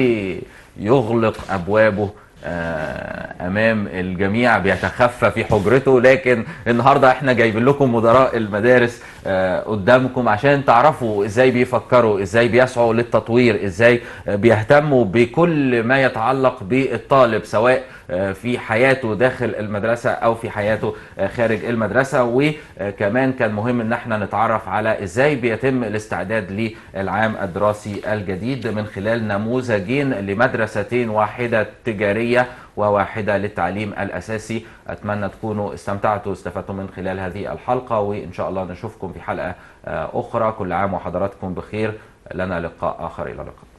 [SPEAKER 1] بيغلق ابوابه آه، امام الجميع بيتخفى في حجرته لكن النهارده احنا جايبين لكم مدراء المدارس آه، قدامكم عشان تعرفوا ازاي بيفكروا ازاي بيسعوا للتطوير ازاي آه، بيهتموا بكل ما يتعلق بالطالب سواء آه، في حياته داخل المدرسة أو في حياته آه، خارج المدرسة وكمان كان مهم إن احنا نتعرف على إزاي بيتم الاستعداد للعام الدراسي الجديد من خلال نموذجين لمدرستين واحدة تجارية وواحدة للتعليم الأساسي أتمنى تكونوا استمتعتوا واستفدتوا من خلال هذه الحلقة وإن شاء الله نشوفكم في حلقة آه، أخرى كل عام وحضراتكم بخير لنا لقاء آخر إلى اللقاء